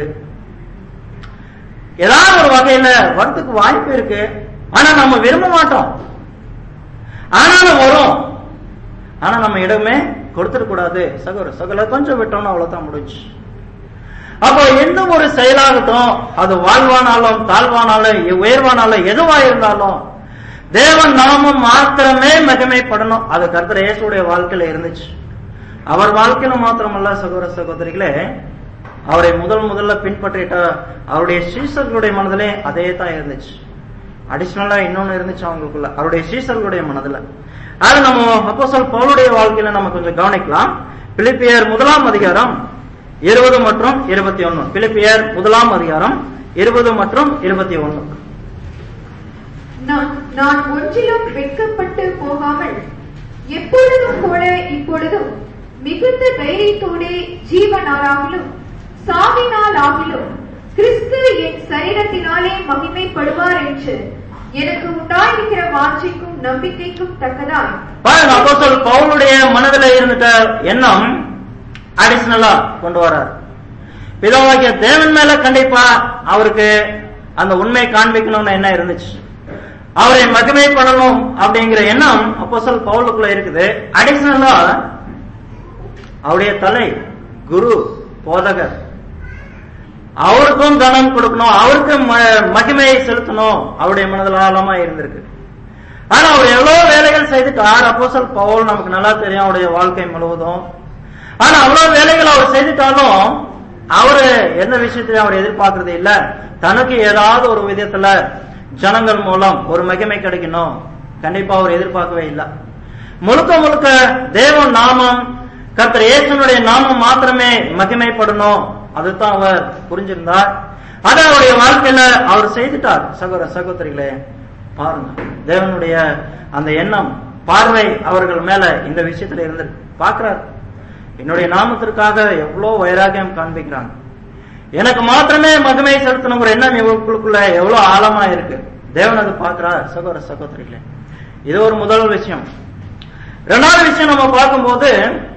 ஏதாவது ஒரு வகையில வரத்துக்கு வாய்ப்பு இருக்கு ஆனா நம்ம விரும்ப மாட்டோம் ஆனாலும் வரும் ஆனா நம்ம இடமே கொடுத்துட கூடாது சகோதர சகல கொஞ்சம் விட்டோம்னா அவ்வளவுதான் முடிஞ்சு அப்போ எந்த ஒரு செயலாகட்டும் அது வாழ்வானாலும் தாழ்வானாலும் உயர்வானாலும் எதுவா இருந்தாலும் தேவன் நாமம் மாத்திரமே மகிமைப்படணும் அது கர்த்தர் இயேசுடைய வாழ்க்கையில இருந்துச்சு அவர் வாழ்க்கையில மாத்திரமல்ல சகோதர சகோதரிகளே அவரை முதல் முதல்ல பின்பற்றிட்ட அவருடைய சீசர்களுடைய மனதிலே அதே தான் இருந்துச்சு அடிஷனலா இன்னொன்னு இருந்துச்சு அவங்களுக்குள்ள அவருடைய சீசர்களுடைய மனதுல அது நம்ம அப்போ சொல் பவுலுடைய வாழ்க்கையில நம்ம கொஞ்சம் கவனிக்கலாம் பிலிப்பியர் முதலாம் அதிகாரம் இருபது மற்றும் இருபத்தி ஒன்னு பிலிப்பியர் முதலாம் அதிகாரம் இருபது மற்றும் இருபத்தி ஒன்னு நான் நான் ஒன்றிலும் வெட்கப்பட்டு போகாமல் எப்பொழுதும் போல இப்பொழுதும் மிகுந்த தைரியத்தோடே ஜீவனாலாகிலும் சாவினாலாகிலும் கிறிஸ்து என் சரீரத்தினாலே மகிமைப்படுவார் என்று எனக்கு உண்டாயிருக்கிற வாஞ்சைக்கும் நம்பிக்கைக்கும் தக்கதாய் பாருங்க அப்போஸ்தலர் பவுலுடைய மனதில் இருந்துட்ட எண்ணம் அடிஷனலா கொண்டு வர்றார் பிதாவாகிய தேவன் மேல கண்டிப்பா அவருக்கு அந்த உண்மை காண்பிக்கணும்னு என்ன இருந்துச்சு அவரை மகிமை பண்ணணும் அப்படிங்கிற எண்ணம் அப்போஸ்தலர் பவுலுக்குள்ள இருக்குது அடிஷனலா அவருடைய தலை குரு போதகர் அவருக்கும் கனம் கொடுக்கணும் அவருக்கு ம- மகிமையை செலுத்தணும் அவருடைய மனதில் ஆழமா இருந்திருக்கு ஆனா அவர் எவ்வளவு வேலைகள் செய்துட்டார் அப்போஸ்தலர் பவுல் நமக்கு நல்லா தெரியும் அவருடைய வாழ்க்கை முழுவதும் ஆனா அவ்வளவு வேலைகள் அவர் செய்துட்டாலும் அவரு எந்த விஷயத்திலையும் அவர் எதிர்பார்க்கறது இல்ல தனக்கு ஏதாவது ஒரு விதத்துல ஜனங்கள் மூலம் ஒரு மகிமை கிடைக்கணும் கண்டிப்பா அவர் எதிர்பார்க்கவே இல்லை முழுக்க முழுக்க தேவன் நாமம் கர்த்தர் இயேசுனுடைய நாமம் மாத்திரமே மகிமைப்படணும் அதுதான் அவர் புரிஞ்சிருந்தார் அதை அவருடைய வாழ்க்கையில அவர் செய்துட்டார் சகோதர சகோதரிகளே பாருங்க தேவனுடைய அந்த எண்ணம் பார்வை அவர்கள் மேல இந்த விஷயத்துல இருந்து பார்க்கிறார் என்னுடைய நாமத்திற்காக எவ்வளவு வைராகியம் காண்பிக்கிறாங்க எனக்கு மாத்திரமே மகிமை செலுத்தணுங்கிற எண்ணம் இவங்களுக்குள்ள எவ்வளவு ஆழமா இருக்கு தேவன் அது பார்க்கிறார் சகோதர சகோதரிகளே இது ஒரு முதல் விஷயம் இரண்டாவது விஷயம் நம்ம பார்க்கும்போது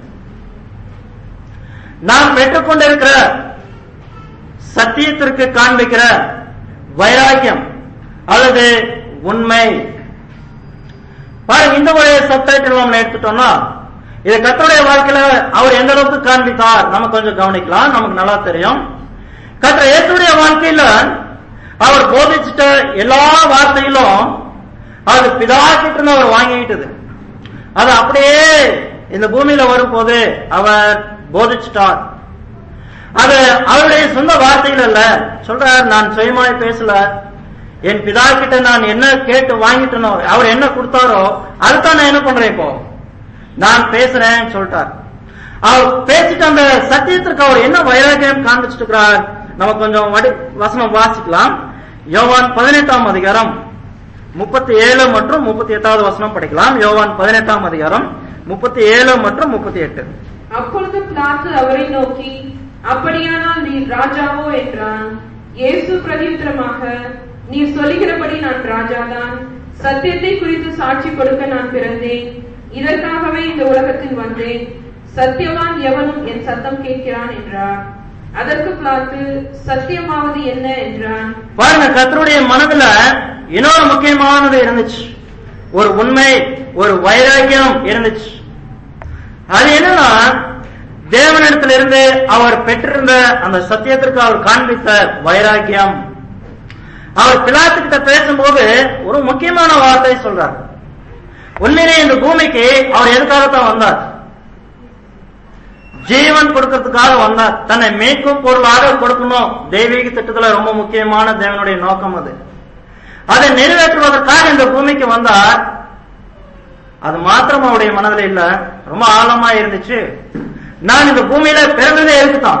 நாம் பெற்றுக்கொண்டிருக்கிற சத்தியத்திற்கு காண்பிக்கிற வைராக்கியம் அல்லது உண்மை பாருங்க இந்த ஒரு சப்டைட்டில் நம்ம எடுத்துட்டோம்னா இது கத்தருடைய வாழ்க்கையில அவர் எந்த அளவுக்கு காண்பித்தார் நம்ம கொஞ்சம் கவனிக்கலாம் நமக்கு நல்லா தெரியும் கத்திர இயேசுடைய வாழ்க்கையில அவர் போதிச்சிட்ட எல்லா வார்த்தையிலும் அது பிதா கிட்ட இருந்து அவர் வாங்கிக்கிட்டது அது அப்படியே இந்த பூமியில வரும்போது அவர் போதிச்சிட்டார் அது அவருடைய சொந்த வார்த்தைகள் அல்ல சொல்றார் நான் சுயமாய் பேசல என் பிதா கிட்ட நான் என்ன கேட்டு வாங்கிட்டனோ அவர் என்ன கொடுத்தாரோ அதுதான் நான் என்ன பண்றேன் இப்போ நான் பேசுறேன் சொல்லிட்டார் அவர் பேசிட்டு அந்த சத்தியத்திற்கு அவர் என்ன வைராக்கியம் காண்பிச்சுட்டு இருக்கிறார் நம்ம கொஞ்சம் வடி வசனம் வாசிக்கலாம் யோவான் பதினெட்டாம் அதிகாரம் முப்பத்தி ஏழு மற்றும் முப்பத்தி எட்டாவது வசனம் படிக்கலாம் யோவான் பதினெட்டாம் அதிகாரம் முப்பத்தி ஏழு மற்றும் முப்பத்தி எட்டு அப்பொழுது பிலாத்து அவரை நோக்கி அப்படியானால் நீர் ராஜாவோ என்றான் இயேசு பிரதியுத்தரமாக நீர் சொல்லுகிறபடி நான் ராஜாதான் சத்தியத்தை குறித்து சாட்சி கொடுக்க நான் பிறந்தேன் இதற்காகவே இந்த உலகத்தில் வந்தேன் சத்தியவான் எவனும் என் சத்தம் கேட்கிறான் என்றார் அதற்கு பிலாத்து சத்தியமாவது என்ன என்றான் பாருங்க கர்த்தருடைய மனதுல இன்னொரு முக்கியமானது இருந்துச்சு ஒரு உண்மை ஒரு வைராக்கியம் இருந்துச்சு அது என்னன்னா தேவனிடத்திலிருந்து அவர் பெற்றிருந்த அந்த சத்தியத்திற்கு அவர் காண்பித்த வைராக்கியம் அவர் பிலாத்துக்கிட்ட பேசும்போது ஒரு முக்கியமான வார்த்தை சொல்றார் உண்மையிலே இந்த பூமிக்கு அவர் எதுக்காகத்தான் வந்தார் ஜீவன் கொடுக்கறதுக்காக வந்தார் தன்னை மீட்கும் பொருளாக கொடுக்கணும் தெய்வீக திட்டத்துல ரொம்ப முக்கியமான தேவனுடைய நோக்கம் அது அதை நிறைவேற்றுவதற்காக இந்த பூமிக்கு வந்தார் அது மாத்திரம் அவருடைய மனதில் இல்ல ரொம்ப ஆழமா இருந்துச்சு நான் இந்த பூமியில பிறந்ததே இருக்குதான்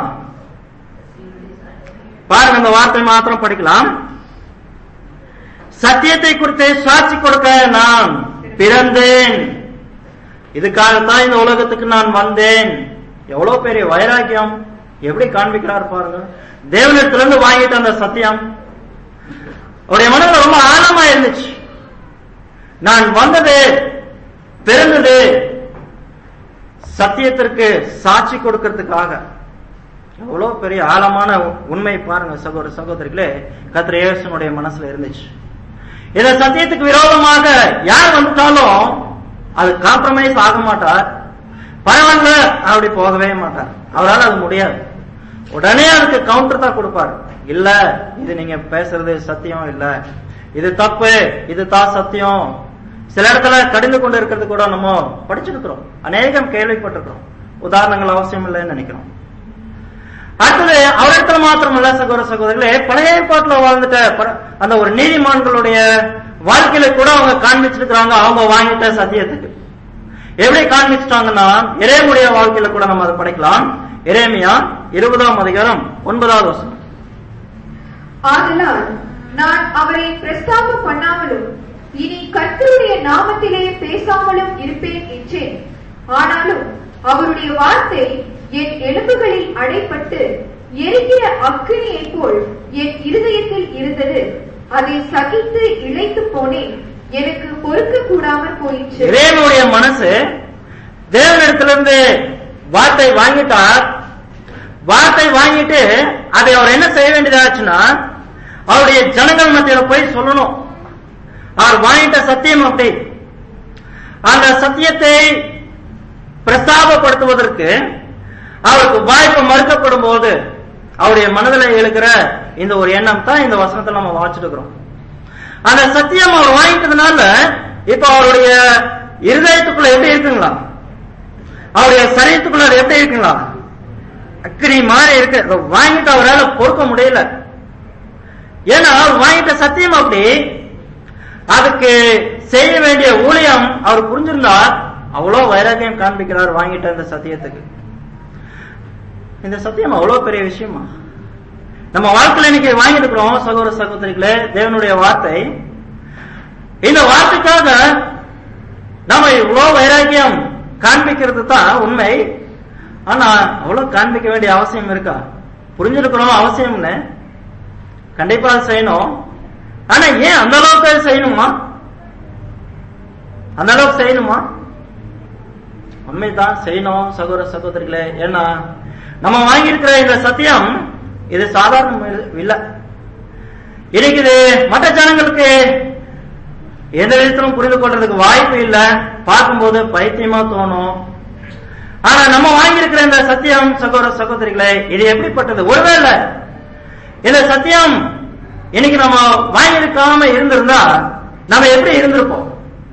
பாருங்க இந்த வார்த்தை மாத்திரம் படிக்கலாம் சத்தியத்தை குறித்து சாட்சி கொடுக்க நான் பிறந்தேன் இதுக்காகத்தான் இந்த உலகத்துக்கு நான் வந்தேன் எவ்வளவு பெரிய வைராக்கியம் எப்படி காண்பிக்கிறார் பாருங்க தேவனிடத்திலிருந்து வாங்கிட்ட அந்த சத்தியம் அவருடைய மனதில் ரொம்ப ஆழமா இருந்துச்சு நான் வந்தது பிறந்தது சத்தியத்திற்கு சாட்சி கொடுக்கறதுக்காக எவ்வளவு பெரிய ஆழமான உண்மை பாருங்க சகோதர சகோதரிகளே கத்திர இயேசுனுடைய மனசுல இருந்துச்சு இந்த சத்தியத்துக்கு விரோதமாக யார் வந்துட்டாலும் அது காம்ப்ரமைஸ் ஆக மாட்டார் பரவாயில்ல அப்படி போகவே மாட்டார் அவரால் அது முடியாது உடனே அதுக்கு கவுண்டர் தான் கொடுப்பார் இல்ல இது நீங்க பேசுறது சத்தியம் இல்ல இது தப்பு இது தான் சத்தியம் சில இடத்துல கடிந்து கொண்டு இருக்கிறது கூட நம்ம படிச்சிருக்கிறோம் அநேகம் கேள்விப்பட்டிருக்கிறோம் உதாரணங்கள் அவசியம் இல்லைன்னு நினைக்கிறோம் அடுத்தது அவரிடத்துல மாத்திரம் இல்ல சகோதர சகோதரிகளே பழைய ஏற்பாட்டுல வாழ்ந்துட்ட பர- அந்த ஒரு நீதிமான்களுடைய வாழ்க்கையில கூட அவங்க காண்பிச்சிருக்கிறாங்க அவங்க வாங்கிட்ட சத்தியத்துக்கு எப்படி காண்பிச்சிட்டாங்கன்னா இறைமுடைய வாழ்க்கையில கூட நம்ம அதை படிக்கலாம் இறைமையா இருபதாம் அதிகாரம் ஒன்பதாவது வசனம் ஆதலால் நான் அவரை பிரஸ்தாபம் பண்ணாமலும் இனி கர்த்தருடைய நாமத்திலே பேசாமலும் இருப்பேன் என்றேன் ஆனாலும் அவருடைய வார்த்தை என் எலும்புகளில் அடைப்பட்டு எரிகிற அக்கினியைப் போல் என் இருதயத்தில் இருந்தது அதை சகித்து இழைத்து போனேன் எனக்கு பொறுக்க கூடாமல் போயிற்று இறைவனுடைய மனசு தேவனிடத்திலிருந்து வார்த்தை வாங்கிட்டார் வார்த்தை வாங்கிட்டு அதை அவர் என்ன செய்ய வேண்டியதாச்சுன்னா அவருடைய ஜனங்கள் மத்தியில போய் சொல்லணும் அவர் வாங்கிட்ட சத்தியம் அப்படி அந்த சத்தியத்தை பிரஸ்தாபப்படுத்துவதற்கு அவருக்கு வாய்ப்பு மறுக்கப்படும் போது அவருடைய மனதில் எழுக்கிற இந்த ஒரு எண்ணம் தான் இந்த வசனத்தை நம்ம வாசிட்டு இருக்கிறோம் அந்த சத்தியம் அவர் வாங்கிட்டதுனால இப்ப அவருடைய இருதயத்துக்குள்ள எப்படி இருக்குங்களா அவருடைய சரீரத்துக்குள்ள அது எப்படி இருக்குங்களா அக்கினி மாறி இருக்கு அதை வாங்கிட்டு அவரால் பொறுக்க முடியல ஏன்னா அவர் வாங்கிட்ட சத்தியம் அப்படி அதுக்கு செய்ய வேண்டிய ஊழியம் அவர் புரிஞ்சிருந்தா அவ்வளவு வைராக்கியம் காண்பிக்கிறார் வாங்கிட்ட இந்த சத்தியத்துக்கு இந்த சத்தியம் அவ்வளவு பெரிய விஷயமா நம்ம வாழ்க்கையில இன்னைக்கு வாங்கியிருக்கிறோம் சகோதர சகோதரிகளே தேவனுடைய வார்த்தை இந்த வார்த்தைக்காக நம்ம இவ்வளவு வைராக்கியம் காண்பிக்கிறது தான் உண்மை ஆனா அவ்வளவு காண்பிக்க வேண்டிய அவசியம் இருக்கா புரிஞ்சிருக்கணும் அவசியம்னு கண்டிப்பா அது செய்யணும் ஆனா ஏன் அந்த அளவுக்கு அது செய்யணுமா அந்த அளவுக்கு செய்யணுமா உண்மைதான் செய்யணும் சகோதர சகோதரிகளே ஏன்னா நம்ம வாங்கியிருக்கிற இந்த சத்தியம் இது சாதாரண இல்ல இன்னைக்கு இது மற்ற ஜனங்களுக்கு எந்த விதத்திலும் புரிந்து கொள்றதுக்கு வாய்ப்பு இல்ல பார்க்கும்போது பைத்தியமா தோணும் ஆனா நம்ம வாங்கியிருக்கிற இந்த சத்தியம் சகோதர சகோதரிகளே இது எப்படிப்பட்டது ஒருவேளை இந்த சத்தியம் இன்னைக்கு நம்ம வாங்கியிருக்காம இருந்திருந்தா நம்ம எப்படி இருந்திருப்போம்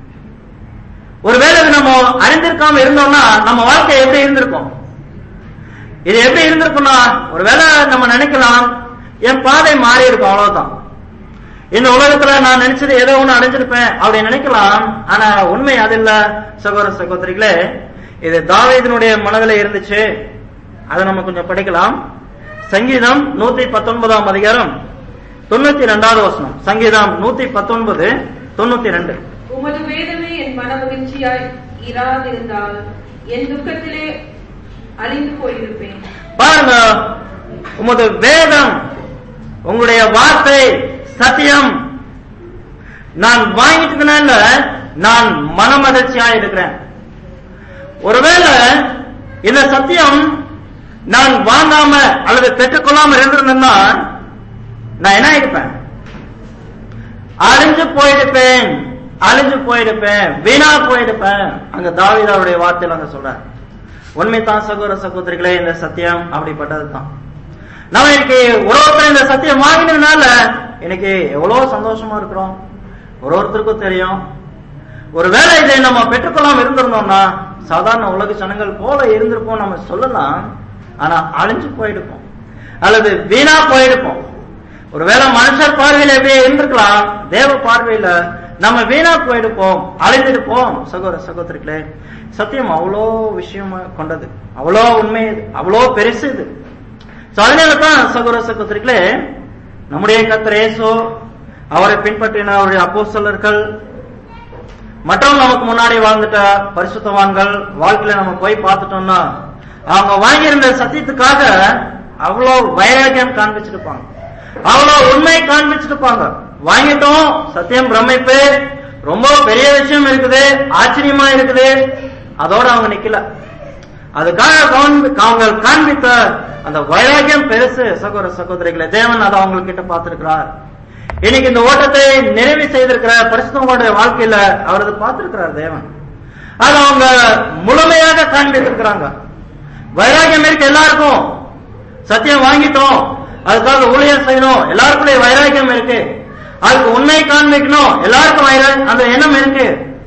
ஒருவேளை இது நம்ம அறிந்திருக்காம இருந்தோம்னா நம்ம வாழ்க்கை எப்படி இருந்திருக்கும் இது எப்படி இருந்திருக்கும்னா ஒருவேளை நம்ம நினைக்கலாம் என் பாதை மாறி இருக்கும் அவ்வளவுதான் இந்த உலகத்துல நான் நினைச்சது ஏதோ ஒண்ணு அடைஞ்சிருப்பேன் அப்படி நினைக்கலாம் ஆனா உண்மை அது இல்ல சகோதர சகோதரிகளே இது தாவீதனுடைய மனதில் இருந்துச்சு அதை நம்ம கொஞ்சம் படிக்கலாம் சங்கீதம் நூத்தி பத்தொன்பதாம் அதிகாரம் தொண்ணூத்தி ரெண்டாவது வசனம் சங்கீதம் நூத்தி பத்தொன்பது தொண்ணூத்தி ரெண்டு உமது வேதமே என் மன மகிழ்ச்சியாய் இராதிருந்தால் என் துக்கத்திலே அழிந்து போயிருப்பேன் பாருங்க உமது வேதம் உங்களுடைய வார்த்தை சத்தியம் நான் வாங்கிட்டதுனால நான் மனமகிழ்ச்சியா இருக்கிறேன் ஒருவேளை இந்த சத்தியம் நான் வாங்காம அல்லது பெற்றுக்கொள்ளாம இருந்திருந்தேன்னா நான் என்ன ஆயிருப்பேன் அழிஞ்சு போயிருப்பேன் அழிஞ்சு போயிருப்பேன் வீணா போயிருப்பேன் அங்க தாவீதாவுடைய வார்த்தையில அங்க சொல்ற உண்மைதான் சகோதர சகோதரிகளே இந்த சத்தியம் அப்படிப்பட்டது தான் நம்ம இன்னைக்கு ஒரு ஒருத்தர் இந்த சத்தியம் வாங்கினதுனால இன்னைக்கு எவ்வளவு சந்தோஷமா இருக்கிறோம் ஒரு ஒருத்தருக்கும் தெரியும் ஒருவேளை இதை நம்ம பெற்றுக்கொள்ளாம இருந்திருந்தோம்னா சாதாரண உலக ஜனங்கள் போல இருந்திருப்போம் நம்ம சொல்லலாம் ஆனா அழிஞ்சு போயிருப்போம் அல்லது வீணா போயிருப்போம் ஒருவேளை மனுஷர் பார்வையில எப்படியே இருந்திருக்கலாம் தேவ பார்வையில நம்ம வீணா போயிருப்போம் அழிந்திருப்போம் சகோதர சகோதரிகளே சத்தியம் அவ்வளோ விஷயம் கொண்டது அவ்வளோ உண்மை இது அவ்வளோ பெருசு இது So, அதனால தான் சகோதர சகோதரிகளே நம்முடைய கத்தர் இயேசு அவரை பின்பற்றின அவருடைய அப்போஸ்தலர்கள் மற்றும் நமக்கு முன்னாடி வாழ்ந்துட்ட பரிசுத்தவான்கள் வாழ்க்கையில நம்ம போய் பார்த்துட்டோம்னா அவங்க வாங்கியிருந்த சத்தியத்துக்காக அவ்வளவு வைராக்கியம் காண்பிச்சிருப்பாங்க அவ்வளவு உண்மை காண்பிச்சிருப்பாங்க வாங்கிட்டோம் சத்தியம் பிரமிப்பு ரொம்ப பெரிய விஷயம் இருக்குது ஆச்சரியமா இருக்குது அதோட அவங்க நிக்கல அதுக்காக கவனி- அவங்க காண்பித்த அந்த வைராக்கியம் பெருசு சகோதர சகோதரிகளை தேவன் அதை அவங்க கிட்ட பார்த்திருக்கிறார் இன்னைக்கு இந்த ஓட்டத்தை நிறைவு செய்திருக்கிற பரிசுத்தவங்களுடைய வாழ்க்கையில அவர் அதை பார்த்திருக்கிறார் தேவன் அதை அவங்க முழுமையாக காண்பித்திருக்கிறாங்க வைராக்கியம் இருக்கு எல்லாருக்கும் சத்தியம் வாங்கிட்டோம் அதுக்காக ஊழியர் செய்யணும் எல்லாருக்குள்ளே வைராக்கியம் இருக்கு அதுக்கு உண்மை காண்பிக்கணும் எல்லாருக்கும் வைராக்கியம் அந்த எண்ணம் இருக்கு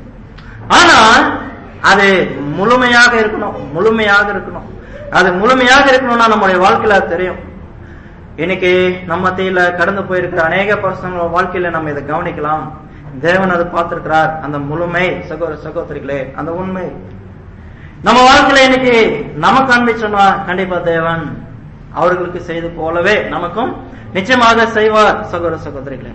ஆனா அது முழுமையாக இருக்கணும் முழுமையாக இருக்கணும் அது முழுமையாக இருக்கணும்னா நம்முடைய வாழ்க்கையில அது தெரியும் இன்னைக்கு நம்ம மத்தியில கடந்து போயிருக்கிற அநேக பர்சனல் வாழ்க்கையில நம்ம இதை கவனிக்கலாம் தேவன் அதை பார்த்திருக்கிறார் அந்த முழுமை சகோதர சகோதரிகளே அந்த உண்மை நம்ம வாழ்க்கையில இன்னைக்கு நமக்கு அன்பிச்சோம்னா கண்டிப்பா தேவன் அவர்களுக்கு செய்து போலவே நமக்கும் நிச்சயமாக செய்வார் சகோதர சகோதரிகளே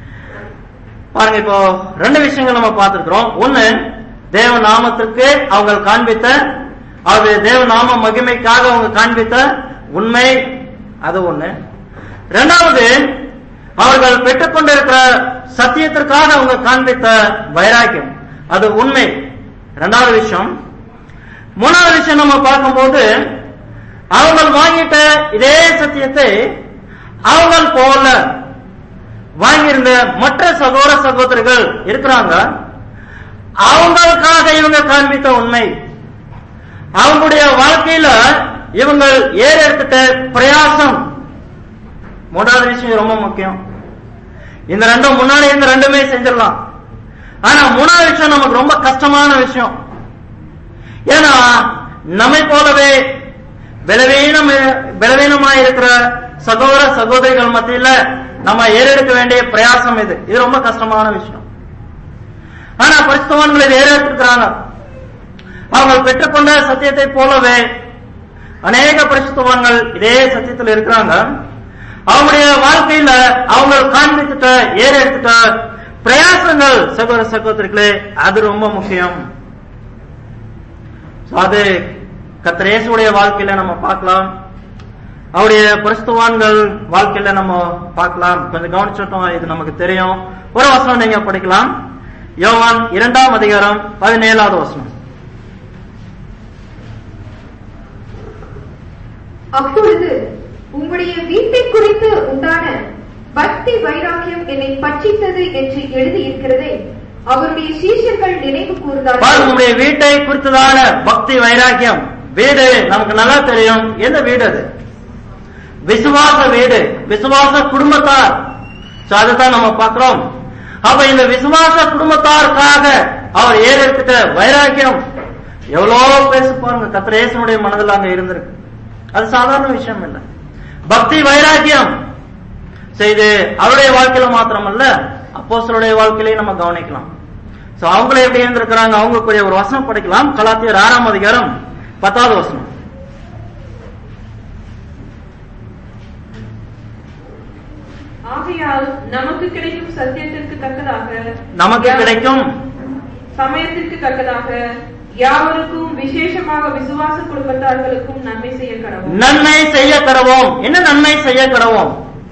பாருங்க இப்போ ரெண்டு விஷயங்கள் நம்ம பார்த்திருக்கிறோம் ஒண்ணு தேவ நாமத்திற்கு அவங்க காண்பித்த அது தேவ நாம மகிமைக்காக அவங்க காண்பித்த உண்மை அது ஒண்ணு இரண்டாவது அவர்கள் பெற்றுக்கொண்டிருக்கிற சத்தியத்திற்காக அவங்க காண்பித்த வைராக்கியம் அது உண்மை இரண்டாவது விஷயம் மூணாவது விஷயம் நம்ம பார்க்கும்போது அவங்க வாங்கிட்ட இதே சத்தியத்தை அவங்க போல வாங்கியிருந்த மற்ற சகோதர சகோதரிகள் இருக்கிறாங்க அவங்களுக்காக இவங்க காண்பித்த உண்மை அவங்களுடைய வாழ்க்கையில இவங்க ஏற எடுத்துட்ட பிரயாசம் மூன்றாவது விஷயம் ரொம்ப முக்கியம் இந்த ரெண்டும் முன்னாடி இந்த ரெண்டுமே செஞ்சிடலாம் ஆனா மூணாவது விஷயம் நமக்கு ரொம்ப கஷ்டமான விஷயம் ஏன்னா நம்மை போலவே பலவீனம் பலவீனமா இருக்கிற சகோதர சகோதரிகள் மத்தியில நம்ம ஏறெடுக்க வேண்டிய பிரயாசம் இது இது ரொம்ப கஷ்டமான விஷயம் ஆனா பரிசுத்தவான்கள் இதை ஏறெடுத்திருக்கிறாங்க அவங்க பெற்றுக்கொண்ட சத்தியத்தை போலவே அநேக பரிசுத்தவான்கள் இதே சத்தியத்தில் இருக்கிறாங்க அவங்களுடைய வாழ்க்கையில அவங்க காண்பித்துட்ட ஏற எடுத்துட்ட பிரயாசங்கள் சகோதர சகோதரிகளே அது ரொம்ப முக்கியம் So, அது கத்திரேசுடைய வாழ்க்கையில நம்ம பார்க்கலாம் அவருடைய பரிசுத்தவான்கள் வாழ்க்கையில நம்ம பார்க்கலாம் கொஞ்சம் கவனிச்சிட்டோம் இது நமக்கு தெரியும் ஒரு வசனம் நீங்க படிக்கலாம் யோவான் இரண்டாம் அதிகாரம் பதினேழாவது வசனம் அப்பொழுது உம்முடைய வீட்டை குறித்து உண்டான பக்தி வைராக்கியம் என்னை பட்சித்தது என்று எழுதியிருக்கிறதை அவருடைய சீஷர்கள் நினைவு பாருங்க கூர்ந்தார்கள் உங்களுடைய வீட்டை குறித்ததான பக்தி வைராக்கியம் வீடு நமக்கு நல்லா தெரியும் எந்த வீடு அது விசுவாச வீடு விசுவாச குடும்பத்தார் So, அதுதான் நம்ம பார்க்கிறோம் அப்ப இந்த விசுவாச குடும்பத்தாருக்காக அவர் ஏறெடுத்துட்ட வைராக்கியம் எவ்வளவு பேச பாருங்க கத்திரேசனுடைய மனதில் அங்க இருந்திருக்கு அது சாதாரண விஷயம் இல்லை பக்தி வைராக்கியம் செய்து அவருடைய வாழ்க்கையில மாத்திரமல்ல அப்போஸ்தலருடைய வாழ்க்கையிலையும் நம்ம கவனிக்கலாம் சோ அவங்கள எப்படி இருந்திருக்கிறாங்க அவங்களுக்குரிய ஒரு வசனம் படிக்கலாம் கலாத்தியர் ஆறாம் அதிகாரம் பத்தாவது வசனம் ஆகையால் நமக்கு கிடைக்கும் சத்தியத்திற்கு தக்கதாக நமக்கு கிடைக்கும் சமயத்திற்கு தக்கதாக யாவருக்கும் விசேஷமாக விசுவாச குடும்பத்தார்களுக்கும் நன்மை செய்ய கடவும் நன்மை செய்ய கடவோம் என்ன நன்மை செய்ய கடவோம்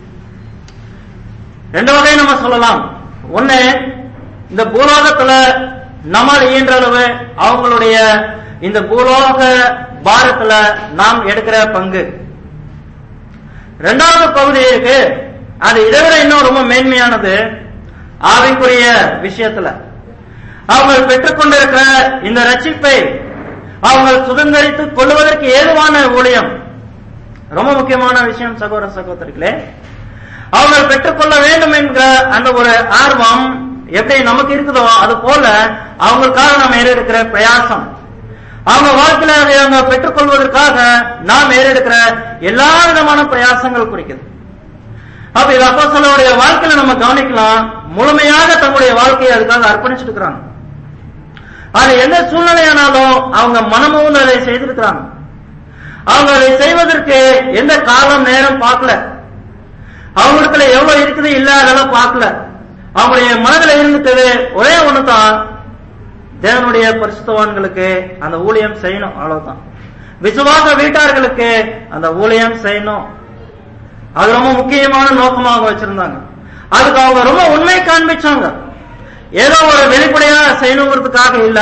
ரெண்டு வகை நம்ம சொல்லலாம் ஒண்ணு இந்த பூலோகத்துல நம்மால் இயன்ற அளவு அவங்களுடைய இந்த பூலோக பாரத்துல நாம் எடுக்கிற பங்கு ரெண்டாவது பகுதி இருக்கு அது இதை விட இன்னும் ரொம்ப மேன்மையானது ஆவிக்குரிய விஷயத்துல அவங்க பெற்றுக்கொண்டிருக்கிற இந்த ரட்சிப்பை அவங்க சுதந்திரித்துக் கொள்வதற்கு ஏதுவான ஊழியம் ரொம்ப முக்கியமான விஷயம் சகோதர சகோதரிகளே அவங்க பெற்றுக்கொள்ள வேண்டும் என்கிற அந்த ஒரு ஆர்வம் எப்படி நமக்கு இருக்குதோ அது போல அவங்களுக்காக நாம் ஏறெடுக்கிற பிரயாசம் அவங்க வாழ்க்கையில அதை அவங்க பெற்றுக்கொள்வதற்காக நாம் ஏறெடுக்கிற எல்லா விதமான பிரயாசங்கள் குறிக்குது அப்ப இது அப்போஸ்தலருடைய வாழ்க்கையில நம்ம கவனிக்கலாம் முழுமையாக தங்களுடைய வாழ்க்கையை அதுக்காக அர்ப்பணிச்சுட்டு இருக்கிறாங்க அது எந்த சூழ்நிலையானாலும் அவங்க மனமும் அதை செய்திருக்கிறாங்க அவங்க அதை செய்வதற்கு எந்த காலம் நேரம் பார்க்கல அவங்களுக்குள்ள எவ்வளவு இருக்குது இல்ல அதெல்லாம் பார்க்கல அவங்களுடைய மனதில் இருந்துட்டது ஒரே ஒண்ணுதான் தேவனுடைய பரிசுத்தவான்களுக்கு அந்த ஊழியம் செய்யணும் அவ்வளவுதான் விசுவாச வீட்டார்களுக்கு அந்த ஊழியம் செய்யணும் அது ரொம்ப முக்கியமான நோக்கமாக வச்சிருந்தாங்க அதுக்கு அவங்க ரொம்ப உண்மை காண்பிச்சாங்க ஏதோ ஒரு வெளிப்படையா செய்யணுங்கிறதுக்காக இல்ல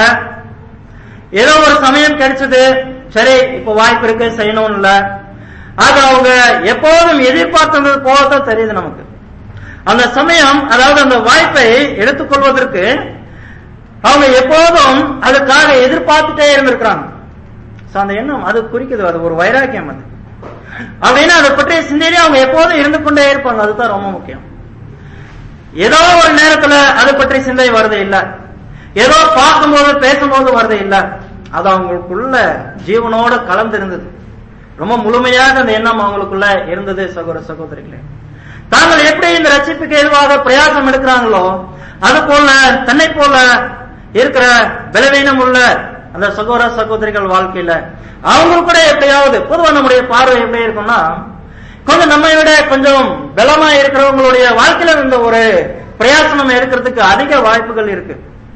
ஏதோ ஒரு சமயம் கிடைச்சது சரி இப்ப வாய்ப்பு இருக்கு செய்யணும் இல்ல அது அவங்க எப்போதும் எதிர்பார்த்தது போலதான் தெரியுது நமக்கு அந்த சமயம் அதாவது அந்த வாய்ப்பை எடுத்துக்கொள்வதற்கு அவங்க எப்போதும் அதுக்காக எதிர்பார்த்துட்டே இருந்திருக்கிறாங்க So, அந்த எண்ணம் அது குறிக்குது அது ஒரு வைராக்கியம் அது அப்படின்னு அதை பற்றிய சிந்தனை அவங்க எப்போதும் இருந்து கொண்டே இருப்பாங்க அதுதான் ரொம்ப முக்கியம் ஏதோ ஒரு நேரத்துல அதை பற்றி சிந்தனை வருது இல்ல ஏதோ பார்க்கும்போது பேசும்போது வருது இல்ல அது அவங்களுக்குள்ள ஜீவனோட கலந்து இருந்தது ரொம்ப முழுமையாக அந்த எண்ணம் அவங்களுக்குள்ள இருந்தது சகோதர சகோதரிகளே தாங்கள் எப்படி இந்த ரட்சிப்புக்கு எதுவாக பிரயாசம் எடுக்கிறாங்களோ அது போல தன்னை போல இருக்கிற பலவீனம் உள்ள அந்த சகோதர சகோதரிகள் வாழ்க்கையில அவங்க கூட எப்படியாவது பொதுவா நம்முடைய பார்வை எப்படி இருக்கும்னா கொஞ்சம் நம்மை விட கொஞ்சம் பலமா இருக்கிறவங்களுடைய வாழ்க்கையில இந்த ஒரு பிரயாசனம் இருக்கிறதுக்கு அதிக வாய்ப்புகள் இருக்கு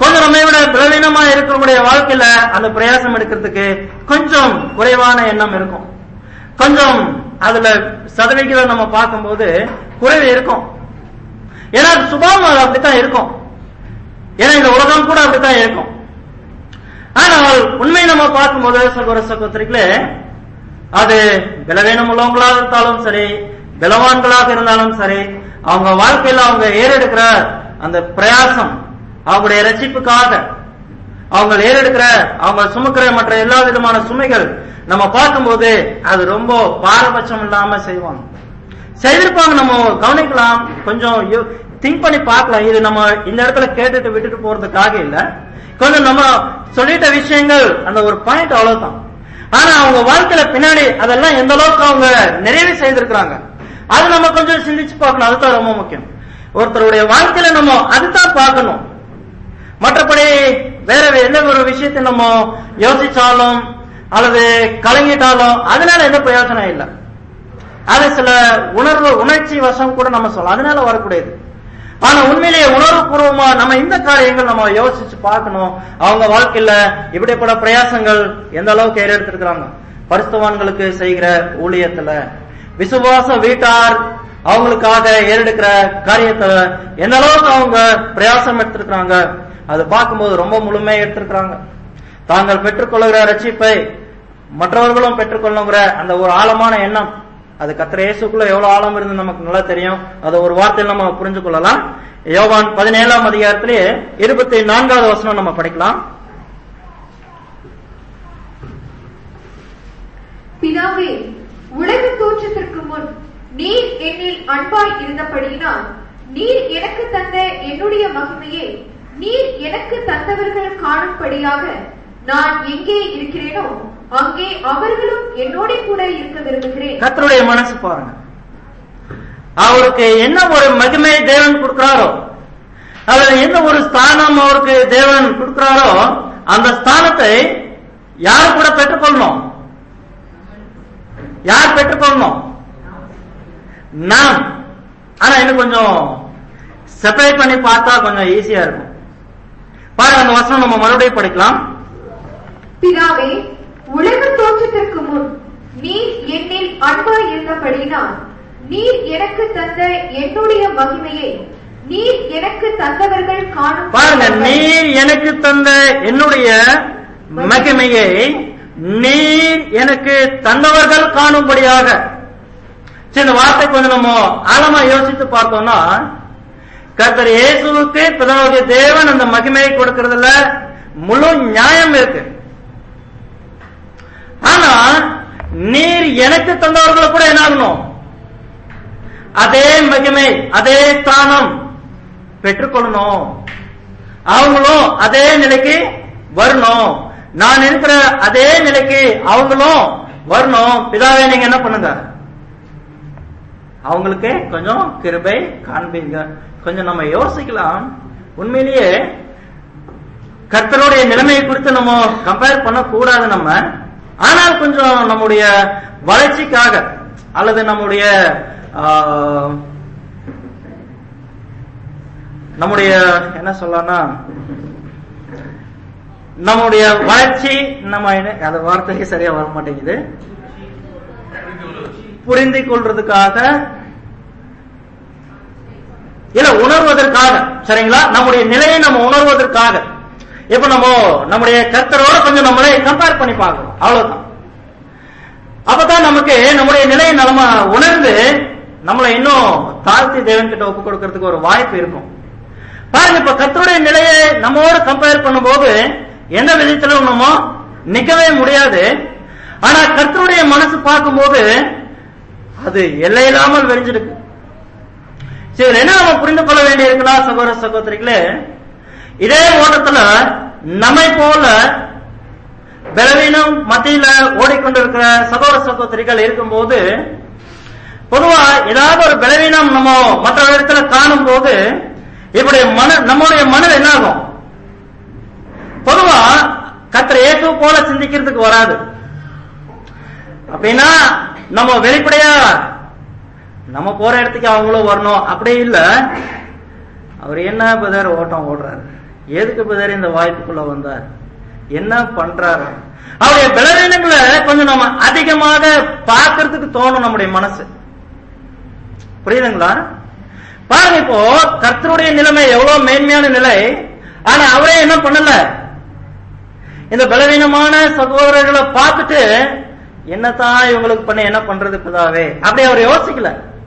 கொஞ்சம் நம்மை விட பலவீனமா இருக்கிறவங்களுடைய வாழ்க்கையில அந்த பிரயாசம் எடுக்கிறதுக்கு கொஞ்சம் குறைவான எண்ணம் இருக்கும் கொஞ்சம் அதுல சதவிகிதம் நம்ம பார்க்கும்போது குறைவு இருக்கும் ஏன்னா அது சுபாவம் அது அப்படித்தான் இருக்கும் ஏன்னா இந்த உலகம் கூட அப்படித்தான் இருக்கும் ஆனால் உண்மை நம்ம பார்க்கும்போது சகோதர சகோதரிகளே அது பலவீனம் உள்ளவங்களாக இருந்தாலும் சரி பலவான்களாக இருந்தாலும் சரி அவங்க வாழ்க்கையில அவங்க ஏறெடுக்கிற அந்த பிரயாசம் அவங்களுடைய ரட்சிப்புக்காக அவங்க ஏறெடுக்கிற அவங்க சுமக்கிற மற்ற எல்லா விதமான சுமைகள் நம்ம பார்க்கும்போது அது ரொம்ப பாரபட்சம் இல்லாம செய்வாங்க செய்திருப்பாங்க நம்ம கவனிக்கலாம் கொஞ்சம் திங்க் பண்ணி பார்க்கலாம் இது நம்ம இந்த இடத்துல கேட்டுட்டு விட்டுட்டு போறதுக்காக இல்ல கொஞ்சம் நம்ம சொல்லிட்ட விஷயங்கள் அந்த ஒரு பாயிண்ட் அவ்வளவுதான் ஆனா அவங்க வாழ்க்கையில பின்னாடி அதெல்லாம் எந்த அளவுக்கு அவங்க நிறைவு செய்திருக்கிறாங்க அது நம்ம கொஞ்சம் சிந்திச்சு பார்க்கணும் அதுதான் ரொம்ப முக்கியம் ஒருத்தருடைய வாழ்க்கையில நம்ம அதுதான் பார்க்கணும் மற்றபடி வேற எந்த ஒரு விஷயத்தை நம்ம யோசிச்சாலும் அல்லது கலங்கிட்டாலும் அதனால எந்த பிரயோஜனம் இல்லை அது சில உணர்வு உணர்ச்சி வசம் கூட நம்ம சொல்லலாம் அதனால வரக்கூடியது ஆனா உண்மையிலேயே உணர்வு பூர்வமா நம்ம இந்த காரியங்கள் நம்ம யோசிச்சு பார்க்கணும் அவங்க வாழ்க்கையில இப்படிப்பட்ட பிரயாசங்கள் எந்த அளவுக்கு ஏறெடுத்திருக்கிறாங்க பரிசுத்தவான்களுக்கு செய்கிற ஊழியத்துல விசுவாச வீட்டார் அவங்களுக்காக ஏறெடுக்கிற காரியத்துல எந்த அளவுக்கு அவங்க பிரயாசம் எடுத்திருக்கிறாங்க அது பார்க்கும்போது ரொம்ப முழுமையா எடுத்திருக்கிறாங்க தாங்கள் பெற்றுக்கொள்ளுகிற ரட்சிப்பை மற்றவர்களும் பெற்றுக்கொள்ளுங்கிற அந்த ஒரு ஆழமான எண்ணம் அது கத்திர இயேசுக்குள்ள எவ்வளவு ஆழம் இருந்து நமக்கு நல்லா தெரியும் அதை ஒரு வார்த்தையில் நம்ம புரிஞ்சு கொள்ளலாம் யோவான் பதினேழாம் அதிகாரத்திலே இருபத்தி நான்காவது வசனம் நம்ம படிக்கலாம் பிதாவே உலக தோற்றத்திற்கு முன் நீர் என்னில் அன்பாய் இருந்தபடியினால் நீர் எனக்கு தந்த என்னுடைய மகிமையை நீர் எனக்கு தந்தவர்கள் காணும்படியாக நான் எங்கே இருக்கிறேனோ அங்கே அவர்களும் என்னோட கூட இருக்க விரும்புகிறேன் கத்தருடைய மனசு பாருங்க அவருக்கு என்ன ஒரு மகிமை தேவன் கொடுக்கிறாரோ அதுல என்ன ஒரு ஸ்தானம் அவருக்கு தேவன் கொடுக்கிறாரோ அந்த ஸ்தானத்தை யார் கூட பெற்றுக்கொள்ளணும் யார் பெற்றுக்கொள்ளணும் நாம் ஆனா இன்னும் கொஞ்சம் செப்பரேட் பண்ணி பார்த்தா கொஞ்சம் ஈஸியா இருக்கும் பாருங்க அந்த வசனம் நம்ம மறுபடியும் படிக்கலாம் பிதாவே உலக தோற்றத்திற்கு முன் நீர் என்னில் அன்பாய் இருந்தபடியினால் நீர் எனக்கு தந்த என்னுடைய மகிமையை நீர் எனக்கு தந்தவர்கள் காணும் பாருங்க நீர் எனக்கு தந்த என்னுடைய மகிமையை நீர் எனக்கு தந்தவர்கள் காணும்படியாக சரி, இந்த வார்த்தை கொஞ்சம் நம்ம ஆழமா யோசித்து பார்த்தோம்னா கர்த்தர் இயேசுவுக்கு பிதாவுடைய தேவன் அந்த மகிமையை கொடுக்கறதுல முழு நியாயம் இருக்கு ஆனா நீர் எனக்கு தந்தவர்களை கூட என்ன ஆகணும் அதே மகிமை அதே ஸ்தானம் பெற்றுக்கொள்ளணும் அவங்களும் அதே நிலைக்கு வரணும் நான் இருக்கிற அதே நிலைக்கு அவங்களும் வரணும் பிதாவே நீங்க என்ன பண்ணுங்க அவங்களுக்கு கொஞ்சம் கிருபை காண்பீங்க கொஞ்சம் நம்ம யோசிக்கலாம் உண்மையிலேயே கர்த்தருடைய நிலைமையை குறித்து நம்ம கம்பேர் பண்ணக்கூடாது நம்ம ஆனால் கொஞ்சம் நம்முடைய வளர்ச்சிக்காக அல்லது நம்முடைய ஆஹ், நம்முடைய என்ன சொல்லலாம்னா நம்முடைய வளர்ச்சி நம்ம என்ன- அந்த வார்த்தைக்கு சரியா வர மாட்டேங்குது புரிந்து கொள்றதுக்காக இல்ல உணர்வதற்காக சரிங்களா நம்முடைய நிலையை நம்ம உணர்வதற்காக இப்ப நம்ம நம்முடைய கர்த்தரோட கொஞ்சம் நம்மளை கம்பேர் பண்ணி பார்க்கணும் அவ்வளவுதான் அப்பதான் நமக்கு நம்முடைய நிலையை நம்ம உணர்ந்து நம்மளை இன்னும் தாழ்த்தி தேவன் கிட்ட ஒப்பு கொடுக்கறதுக்கு ஒரு வாய்ப்பு இருக்கும் பாருங்க இப்ப கர்த்தருடைய நிலையை நம்மோட கம்பேர் பண்ணும்போது எந்த விதத்திலும் நம்ம நிக்கவே முடியாது ஆனா கர்த்தருடைய மனசு பார்க்கும்போது அது எல்லையில்லாமல் வெறிஞ்சிருக்கு சரி இதுல என்ன நம்ம புரிந்து கொள்ள வேண்டியிருக்குன்னா சகோதர சகோதரிகளே இதே ஓட்டத்துல நம்மை போல பலவீனம் மத்தியில ஓடிக்கொண்டிருக்கிற சகோதர சகோதரிகள் இருக்கும்போது பொதுவா ஏதாவது ஒரு பலவீனம் நம்ம மற்ற இடத்துல காணும் போது இப்படி மன நம்முடைய மனது என்ன ஆகும் பொதுவா கத்திர இயேசு போல சிந்திக்கிறதுக்கு வராது அப்படின்னா நம்ம வெளிப்படையா நம்ம போற இடத்துக்கு அவங்களும் வரணும் அப்படி இல்ல அவர் என்ன பதர் ஓட்டம் ஓடுறாரு எதுக்கு பிரதர் இந்த வாய்ப்புக்குள்ள வந்தார் என்ன பண்றாரு அவருடைய பலவீனங்களை கொஞ்சம் நம்ம அதிகமாக பார்க்கறதுக்கு தோணும் நம்முடைய மனசு புரியுதுங்களா பாருங்க இப்போ கர்த்தருடைய நிலைமை எவ்வளவு மேன்மையான நிலை ஆனா அவரே என்ன பண்ணல இந்த பலவீனமான சகோதரர்களை பார்த்துட்டு என்னத்தான் இவங்களுக்கு பண்ண என்ன பண்றது பிதாவே அப்படி அவர் யோசிக்கல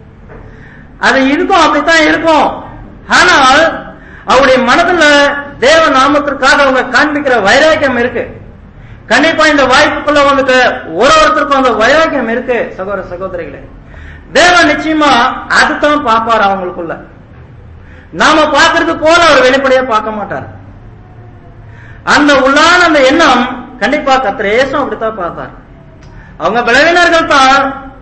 அது இருக்கும் அப்படித்தான் இருக்கும் ஆனால் அவருடைய மனதுல தேவ நாமத்திற்காக அவங்க காண்பிக்கிற வைராக்கியம் இருக்கு கண்டிப்பா இந்த வாய்ப்புக்குள்ள வந்துட்டு ஒரு ஒருத்தருக்கும் அந்த வைராக்கியம் இருக்கு சகோதர சகோதரிகளே தேவன் நிச்சயமா அதுதான் பார்ப்பார் அவங்களுக்குள்ள நாம பார்க்கறது போல அவர் வெளிப்படையா பார்க்க மாட்டார் அந்த உள்ளான அந்த எண்ணம் கண்டிப்பா கத்திரேசம் அப்படித்தான் பார்த்தார் அவங்க பலவீனர்கள் தான்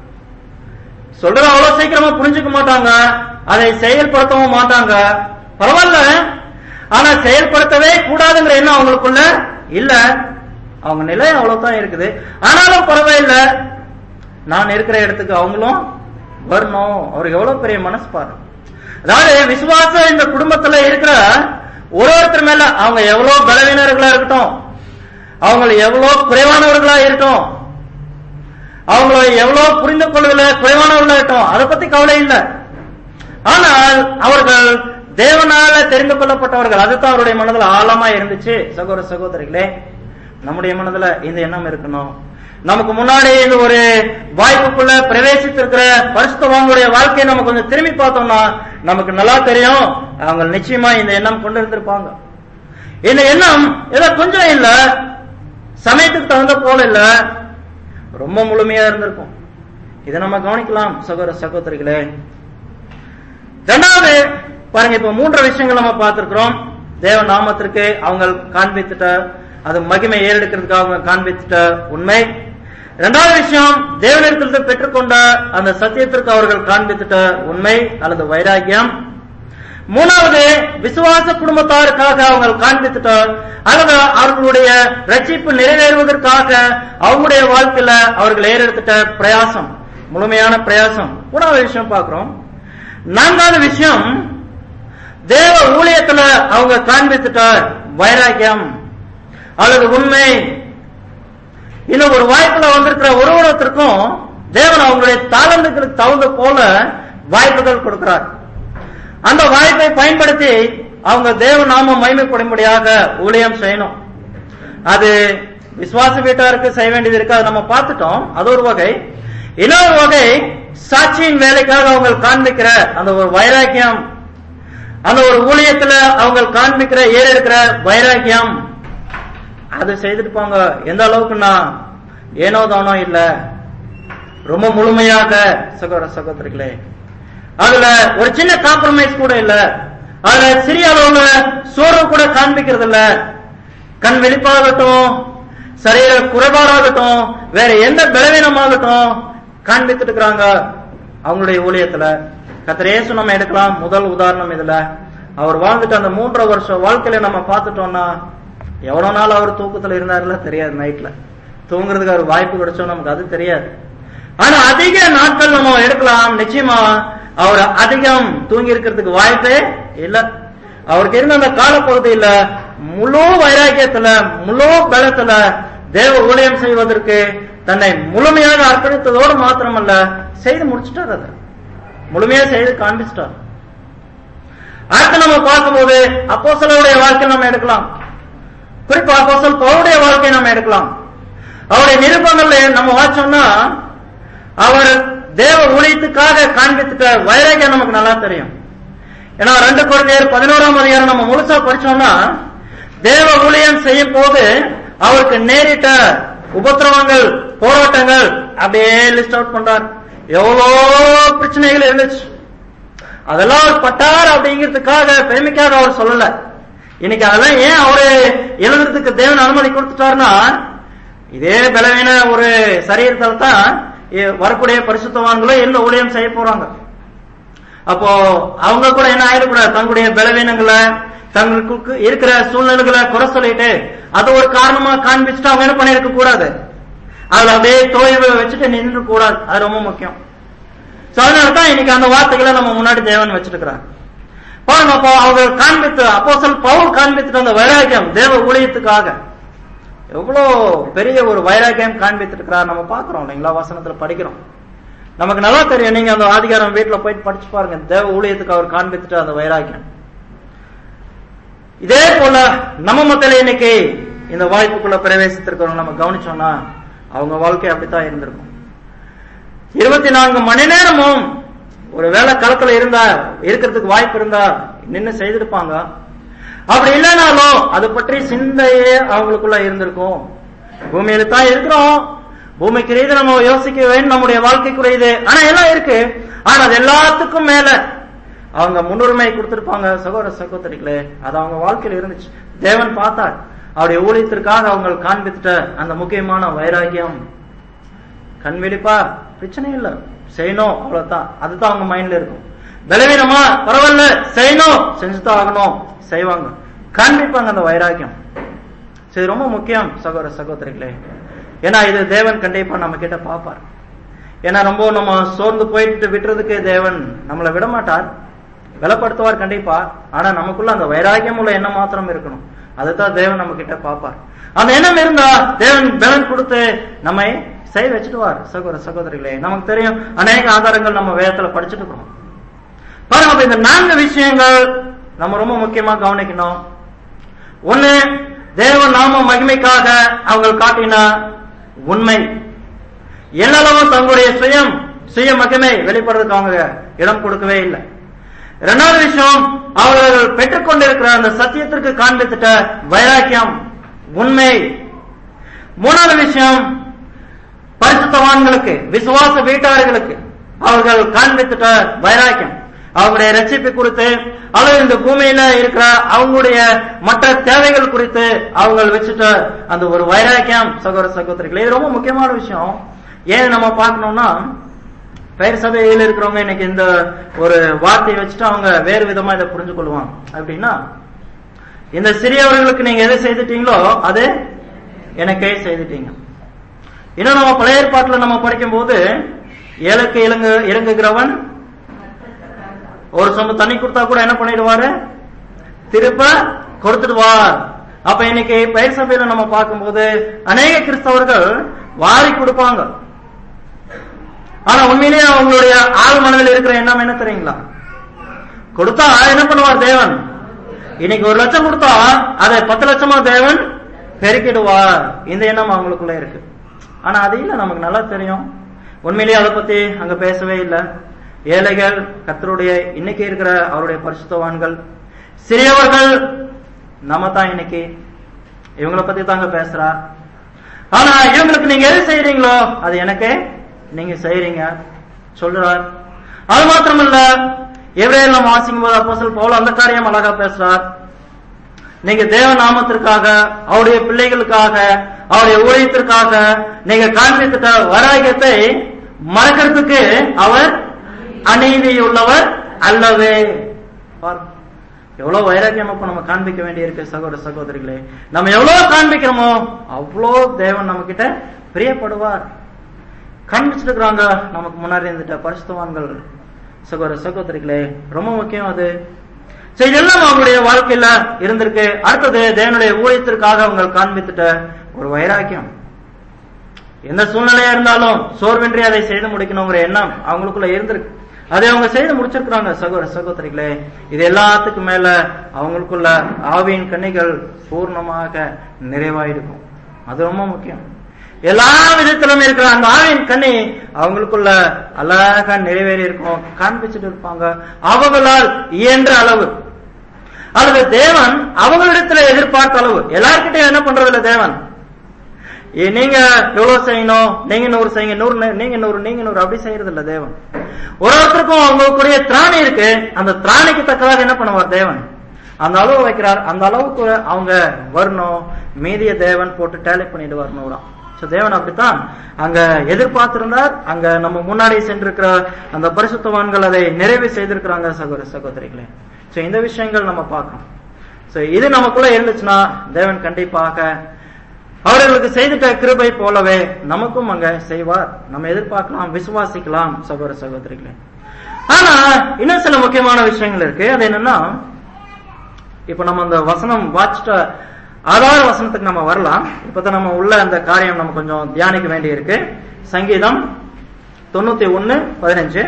சொல்றது அவ்வளவு சீக்கிரமா புரிஞ்சுக்க மாட்டாங்க அதை செயல்படுத்தவும் மாட்டாங்க பரவாயில்ல ஆனா செயல்படுத்தவே கூடாதுங்கிற எண்ணம் அவங்களுக்குள்ள இல்ல அவங்க நிலை அவ்வளவுதான் இருக்குது ஆனாலும் பரவாயில்ல நான் இருக்கிற இடத்துக்கு அவங்களும் வரணும் அவருக்கு எவ்வளவு பெரிய மனசு பாரு அதாவது விசுவாசம் இந்த குடும்பத்துல இருக்கிற ஒரு ஒருத்தர் மேல அவங்க எவ்வளவு பலவீனர்களா இருக்கட்டும் அவங்க எவ்வளவு குறைவானவர்களா இருக்கட்டும் அவங்கள எவ்வளவு புரிந்து கொள்வதில் குறைவானவர்களா இருக்கட்டும் அதை பத்தி கவலை இல்லை ஆனால் அவர்கள் தேவனால தெரிந்து கொள்ளப்பட்டவர்கள் அதுதான் அவருடைய மனதில் ஆழமா இருந்துச்சு சகோதர சகோதரிகளே நம்முடைய மனதுல இந்த எண்ணம் இருக்கணும் நமக்கு முன்னாடி இந்த ஒரு வாய்ப்புக்குள்ள பிரவேசித்திருக்கிற பரிசுத்தவாங்களுடைய வாழ்க்கையை நம்ம கொஞ்சம் திரும்பி பார்த்தோம்னா நமக்கு நல்லா தெரியும் அவங்க நிச்சயமா இந்த எண்ணம் கொண்டு இருந்திருப்பாங்க இந்த எண்ணம் ஏதோ கொஞ்சம் இல்ல சமயத்துக்கு தகுந்த போல இல்ல ரொம்ப முழுமையா இருந்திருக்கும் இதை நம்ம கவனிக்கலாம் சகோதர சகோதரிகளே ரெண்டாவது பாருங்க இப்ப மூன்று விஷயங்கள் நம்ம பார்த்திருக்கிறோம் தேவ நாமத்திற்கு அவங்க காண்பித்துட்ட அது மகிமை ஏறெடுக்கிறதுக்காக அவங்க காண்பித்துட்ட உண்மை இரண்டாவது விஷயம் தேவனிடத்திலிருந்து பெற்றுக்கொண்ட அந்த சத்தியத்திற்கு அவர்கள் காண்பித்துட்ட உண்மை அல்லது வைராகியம் மூணாவது விசுவாச குடும்பத்தாருக்காக அவங்க காண்பித்துட்ட அல்லது அவர்களுடைய ரட்சிப்பு நிறைவேறுவதற்காக அவங்களுடைய வாழ்க்கையில அவர்கள் ஏறெடுத்துட்ட பிரயாசம் முழுமையான பிரயாசம் மூணாவது விஷயம் பார்க்கிறோம் நான்காவது விஷயம் தேவ ஊழியத்துல அவங்க காண்பித்துட்ட வைராக்கியம் அல்லது உண்மை இன்னும் ஒரு வாய்ப்புல வந்திருக்கிற ஒரு ஒருத்தருக்கும் தேவன் அவங்களுடைய தாளந்துகளுக்கு தகுந்த போல வாய்ப்புகள் கொடுக்கிறார் அந்த வாய்ப்பை பயன்படுத்தி அவங்க தேவ நாம மகிமைப்படும்படியாக ஊழியம் செய்யணும் அது விசுவாச வீட்டாருக்கு செய்ய வேண்டியது இருக்கு அதை நம்ம பார்த்துட்டோம் அது ஒரு வகை இன்னொரு வகை சாட்சியின் வேலைக்காக அவங்க காண்பிக்கிற அந்த ஒரு வைராக்கியம் அந்த ஒரு ஊழியத்துல அவங்க காண்பிக்கிற ஏற இருக்கிற வைராக்கியம் அது செய்திருப்பாங்க எந்த அளவுக்குன்னா ஏனோ தானோ இல்ல ரொம்ப முழுமையாக சகோதர சகோதரிகளே அதுல ஒரு சின்ன காம்ப்ரமைஸ் கூட இல்ல அதுல சிறிய அளவுல சோர்வு கூட காண்பிக்கிறது இல்ல கண் வெளிப்பாகட்டும் சரீர குறைபாடாகட்டும் வேற எந்த பலவீனமாகட்டும் காண்பித்துட்டு இருக்கிறாங்க அவங்களுடைய ஊழியத்துல கத்திரேசு நம்ம எடுக்கலாம் முதல் உதாரணம் இதுல அவர் வாழ்ந்துட்டு அந்த மூன்றரை வருஷம் வாழ்க்கையில நம்ம பார்த்துட்டோம்னா எவ்வளவு நாள் அவர் தூக்கத்துல இருந்தாருல தெரியாது நைட்ல தூங்குறதுக்கு அவர் வாய்ப்பு கிடைச்சோம் நமக்கு அது தெரியாது ஆனா அதிக நாட்கள் நம்ம எடுக்கலாம் நிச்சயமா அவர் அதிகம் தூங்கி இருக்கிறதுக்கு வாய்ப்பே இல்ல அவருக்கு இருந்த அந்த காலப்பகுதியில முழு வைராக்கியத்துல முழு பலத்துல தேவ ஊழியம் செய்வதற்கு தன்னை முழுமையாக அர்ப்பணித்ததோடு மாத்திரமல்ல செய்து முடிச்சிட்டார் அதை முழுமையா செய்து காண்பிச்சிட்டார் அடுத்து நம்ம பார்க்கும்போது அப்போசலுடைய வாழ்க்கை நம்ம எடுக்கலாம் குறிப்பா அப்போசல் பவுடைய வாழ்க்கையை நம்ம எடுக்கலாம் அவருடைய நிருபங்கள்ல நம்ம வாச்சோம்னா அவர் தேவ ஊழியத்துக்காக காண்பித்துட்ட வைராகியம் நமக்கு நல்லா தெரியும் ஏன்னா ரெண்டு குழந்தையர் பதினோராம் அதிகாரம் நம்ம முழுசா படிச்சோம்னா தேவ ஊழியம் செய்யும் போது அவருக்கு நேரிட்ட உபத்திரவங்கள் போராட்டங்கள் அப்படியே லிஸ்ட் அவுட் பண்றார் எவ்வளோ பிரச்சனைகள் இருந்துச்சு அதெல்லாம் அவர் பட்டார் அப்படிங்கிறதுக்காக பெருமைக்காக அவர் சொல்லல இன்னைக்கு அதெல்லாம் ஏன் அவரு எழுதுறதுக்கு தேவன் அனுமதி கொடுத்துட்டாருன்னா இதே பலவீன ஒரு சரீரத்தில் தான் இ- வரக்கூடிய பரிசுத்தவான்களும் என்ன ஊழியம் செய்ய போறாங்க அப்போ அவங்க கூட என்ன ஆயிடக்கூடாது தங்களுடைய பலவீனங்களை தங்களுக்கு இருக்கிற சூழ்நிலைகளை குறை சொல்லிட்டு அது ஒரு காரணமா காண்பிச்சுட்டு அவங்க என்ன பண்ணிருக்க கூடாது அதுல அப்படியே தோய்வு வச்சுட்டு நின்று கூடாது அது ரொம்ப முக்கியம் சோ அதனால தான் இன்னைக்கு அந்த வார்த்தைகளை நம்ம முன்னாடி தேவன் வச்சிருக்கிறார் பாருங்க அப்போ அவங்க காண்பித்து அப்போ பவுல் காண்பி காண்பித்துட்டு அந்த வைராக்கியம் தேவ ஊழியத்துக்காக எவ்வளோ பெரிய ஒரு வைராக்கியம் காண்பித்திருக்கிறார் நம்ம பார்க்கிறோம் இல்லைங்களா வசனத்துல படிக்கிறோம் நமக்கு நல்லா தெரியும் நீங்க அந்த ஆதிகாரம் வீட்டுல போயிட்டு படிச்சு பாருங்க தேவ ஊழியத்துக்கு அவர் காண்பித்துட்டு அந்த வைராக்கியம் இதே போல நம்ம மத்தியில இன்னைக்கு இந்த வாய்ப்புக்குள்ள பிரவேசித்திருக்கிறோம் நம்ம கவனிச்சோம்னா அவங்க வாழ்க்கை அப்படித்தான் இருந்திருக்கும் இருபத்தி நான்கு மணி நேரமும் ஒரு வேலை கலக்கல இருந்தா இருக்கிறதுக்கு வாய்ப்பு இருந்தா நின்னு செய்திருப்பாங்க அப்படி இல்லைனாலும் அது பற்றி சிந்தையே அவங்களுக்குள்ள இருந்திருக்கும் பூமியில தான் இருக்கிறோம் பூமிக்கு நம்ம யோசிக்க வேண்டும் நம்முடைய வாழ்க்கைக்குரியது ஆனா எல்லாம் இருக்கு ஆனா அது எல்லாத்துக்கும் மேல அவங்க முன்னுரிமை கொடுத்திருப்பாங்க சகோதர சகோதரிகளே அது அவங்க வாழ்க்கையில இருந்துச்சு தேவன் பார்த்தார் அவருடைய ஊழியத்திற்காக அவங்க காண்பித்துட்ட அந்த முக்கியமான வைராக்கியம் கண் விழிப்பா பிரச்சனை இல்ல செய்யணும் அவ்வளவுதான் அதுதான் அவங்க மைண்ட்ல இருக்கும் பலவீனமா பரவாயில்ல செய்யணும் செஞ்சுதான் ஆகணும் செய்வாங்க காண்பிப்பாங்க அந்த வைராக்கியம் சரி ரொம்ப முக்கியம் சகோதர சகோதரிகளே ஏன்னா இது தேவன் கண்டிப்பா நம்ம கிட்ட பார்ப்பார் ஏன்னா ரொம்ப நம்ம சோர்ந்து போயிட்டு விட்டுறதுக்கு தேவன் நம்மளை விட மாட்டார் பலப்படுத்துவார் கண்டிப்பா ஆனா நமக்குள்ள அந்த வைராக்கியம் உள்ள எண்ணம் மாத்திரம் இருக்கணும் அதுதான் தேவன் நம்ம கிட்ட பார்ப்பார் அந்த எண்ணம் இருந்தா தேவன் பலன் கொடுத்து நம்மை செய்ய வச்சுடுவார் சகோதர சகோதரிகளே நமக்கு தெரியும் அநேக ஆதாரங்கள் நம்ம வேதத்துல படிச்சுட்டு இருக்கோம் பாருங்க அப்ப இந்த நான்கு விஷயங்கள் நம்ம ரொம்ப முக்கியமா கவனிக்கணும் ஒண்ணு தேவ நாம மகிமைக்காக அவங்க காட்டின உண்மை என்னளவும் தங்களுடைய சுயம் சுய மகிமை வெளிப்படுறதுக்கு அவங்க இடம் கொடுக்கவே இல்லை இரண்டாவது விஷயம் அவர்கள் பெற்றுக்கொண்டிருக்கிற அந்த சத்தியத்திற்கு காண்பித்துட்ட வைராக்கியம் உண்மை மூணாவது விஷயம் பரிசுத்தவான்களுக்கு விசுவாச வீட்டார்களுக்கு அவர்கள் காண்பித்துட்ட வைராக்கியம் அவங்களுடைய ரட்சிப்பு குறித்து அல்லது இந்த பூமியில இருக்கிற அவங்களுடைய மற்ற தேவைகள் குறித்து அவங்க வச்சுட்ட அந்த ஒரு வைராக்கியம் சகோதர சகோதரிகள் இது ரொம்ப முக்கியமான விஷயம் ஏன் நம்ம பார்க்கணும்னா பெயர் சபையில் இருக்கிறவங்க இன்னைக்கு இந்த ஒரு வார்த்தையை வச்சுட்டு அவங்க வேறு விதமா இதை புரிஞ்சு கொள்வாங்க அப்படின்னா இந்த சிறியவர்களுக்கு நீங்க எதை செய்துட்டீங்களோ அது எனக்கே செய்துட்டீங்க இன்னும் நம்ம பழைய ஏற்பாட்டுல நம்ம படிக்கும் போது ஏழைக்கு இறங்கு இறங்குகிறவன் ஒரு சொம்பு தண்ணி கொடுத்தா கூட என்ன பண்ணிடுவாரு திருப்ப கொடுத்துடுவார் அப்ப இன்னைக்கு பயிர் சபையில நம்ம பார்க்கும்போது அநேக கிறிஸ்தவர்கள் வாரி கொடுப்பாங்க ஆனா உண்மையிலேயே அவங்களுடைய ஆள் மனதில் இருக்கிற எண்ணம் என்ன தெரியுங்களா கொடுத்தா என்ன பண்ணுவார் தேவன் இன்னைக்கு ஒரு லட்சம் கொடுத்தா அதை பத்து லட்சமா தேவன் பெருக்கிடுவார் இந்த எண்ணம் அவங்களுக்குள்ள இருக்கு ஆனா அது இல்ல நமக்கு நல்லா தெரியும் உண்மையிலேயே அதை பத்தி அங்க பேசவே இல்லை ஏழைகள் கத்தருடைய இன்னைக்கு இருக்கிற அவருடைய பரிசுத்தவான்கள் சிறியவர்கள் நம்ம தான் இன்னைக்கு இவங்களை பத்தி தாங்க பேசுறா ஆனா இவங்களுக்கு நீங்க எது செய்யறீங்களோ அது எனக்கு நீங்க செய்யறீங்க சொல்றார் அது மாத்திரமல்ல எவ்வளவு நம்ம வாசிக்கும் போது அப்போ போல அந்த காரியம் அழகா பேசுறார் நீங்க தேவ நாமத்திற்காக அவருடைய பிள்ளைகளுக்காக அவருடைய ஊழியத்திற்காக நீங்க காண்பித்த வராகியத்தை மறக்கிறதுக்கு அவர் அநீதி உள்ளவர் அல்லவே பாருங்க எவ்வளவு வைராக்கியம் அப்ப நம்ம காண்பிக்க வேண்டியிருக்கு சகோதர சகோதரிகளே நம்ம எவ்வளவு காண்பிக்கிறோமோ அவ்வளோ தேவன் நம்ம கிட்ட பிரியப்படுவார் காண்பிச்சுட்டு இருக்கிறாங்க நமக்கு முன்னாடி இருந்துட்ட பரிசுத்தவான்கள் சகோதர சகோதரிகளே ரொம்ப முக்கியம் அது சரி இதெல்லாம் அவங்களுடைய வாழ்க்கையில இருந்திருக்கு அடுத்தது தேவனுடைய ஊழியத்திற்காக அவங்க காண்பித்துட்ட ஒரு வைராக்கியம் எந்த சூழ்நிலையா இருந்தாலும் சோர்வின்றி அதை செய்து முடிக்கணுங்கிற எண்ணம் அவங்களுக்குள்ள இருந்திருக்கு அதை அவங்க செய்து முடிச்சிருக்கிறாங்க சகோதர சகோதரிகளே இது எல்லாத்துக்கும் மேல அவங்களுக்குள்ள ஆவியின் கண்ணிகள் பூர்ணமாக நிறைவாயிருக்கும் அது ரொம்ப முக்கியம் எல்லா விதத்திலும் இருக்கிற அந்த ஆவின் கண்ணி அவங்களுக்குள்ள அழகா நிறைவேறி இருக்கும் காண்பிச்சுட்டு இருப்பாங்க அவங்களால் இயன்ற அளவு அல்லது தேவன் அவங்களிடத்துல எதிர்பார்த்த அளவு எல்லார்கிட்டையும் என்ன பண்றது இல்ல தேவன் ஏ, நீங்க எவ்வளவு செய்யணும் நீங்க நூறு செய்யுங்க நூறு நி- நீங்க நூறு நீங்க நூறு அப்படி செய்யறது இல்ல தேவன் ஒரு ஒருத்தருக்கும் அவங்களுக்குரிய திராணி இருக்கு அந்த திராணிக்கு தக்கதாக என்ன பண்ணுவார் தேவன் அந்த அளவு வைக்கிறார் அந்த அளவுக்கு அவங்க வரணும் மீதிய தேவன் போட்டு டேலி பண்ணிடுவார் நூறாம் சோ தேவன் அப்படித்தான் அங்க எதிர்பார்த்திருந்தார் அங்க நம்ம முன்னாடி சென்றிருக்கிற அந்த பரிசுத்தவான்கள் அதை நிறைவு செய்திருக்கிறாங்க சகோதர சகோதரிகளே சோ இந்த விஷயங்கள் நம்ம பார்க்கணும் சோ இது நமக்குள்ள இருந்துச்சுன்னா தேவன் கண்டிப்பாக அவர்களுக்கு செய்துட்ட கிருபை போலவே நமக்கும் அங்க செய்வார் நம்ம எதிர்பார்க்கலாம் விசுவாசிக்கலாம் சகோதர சகோதரிகளே ஆனா இன்னும் சில முக்கியமான விஷயங்கள் இருக்கு அது என்னன்னா இப்ப நம்ம அந்த வசனம் வாச்சிட்ட ஆதார வசனத்துக்கு நம்ம வரலாம் இப்பதான் நம்ம உள்ள அந்த காரியம் நம்ம கொஞ்சம் தியானிக்க வேண்டி இருக்கு சங்கீதம் தொண்ணூத்தி ஒன்னு பதினஞ்சு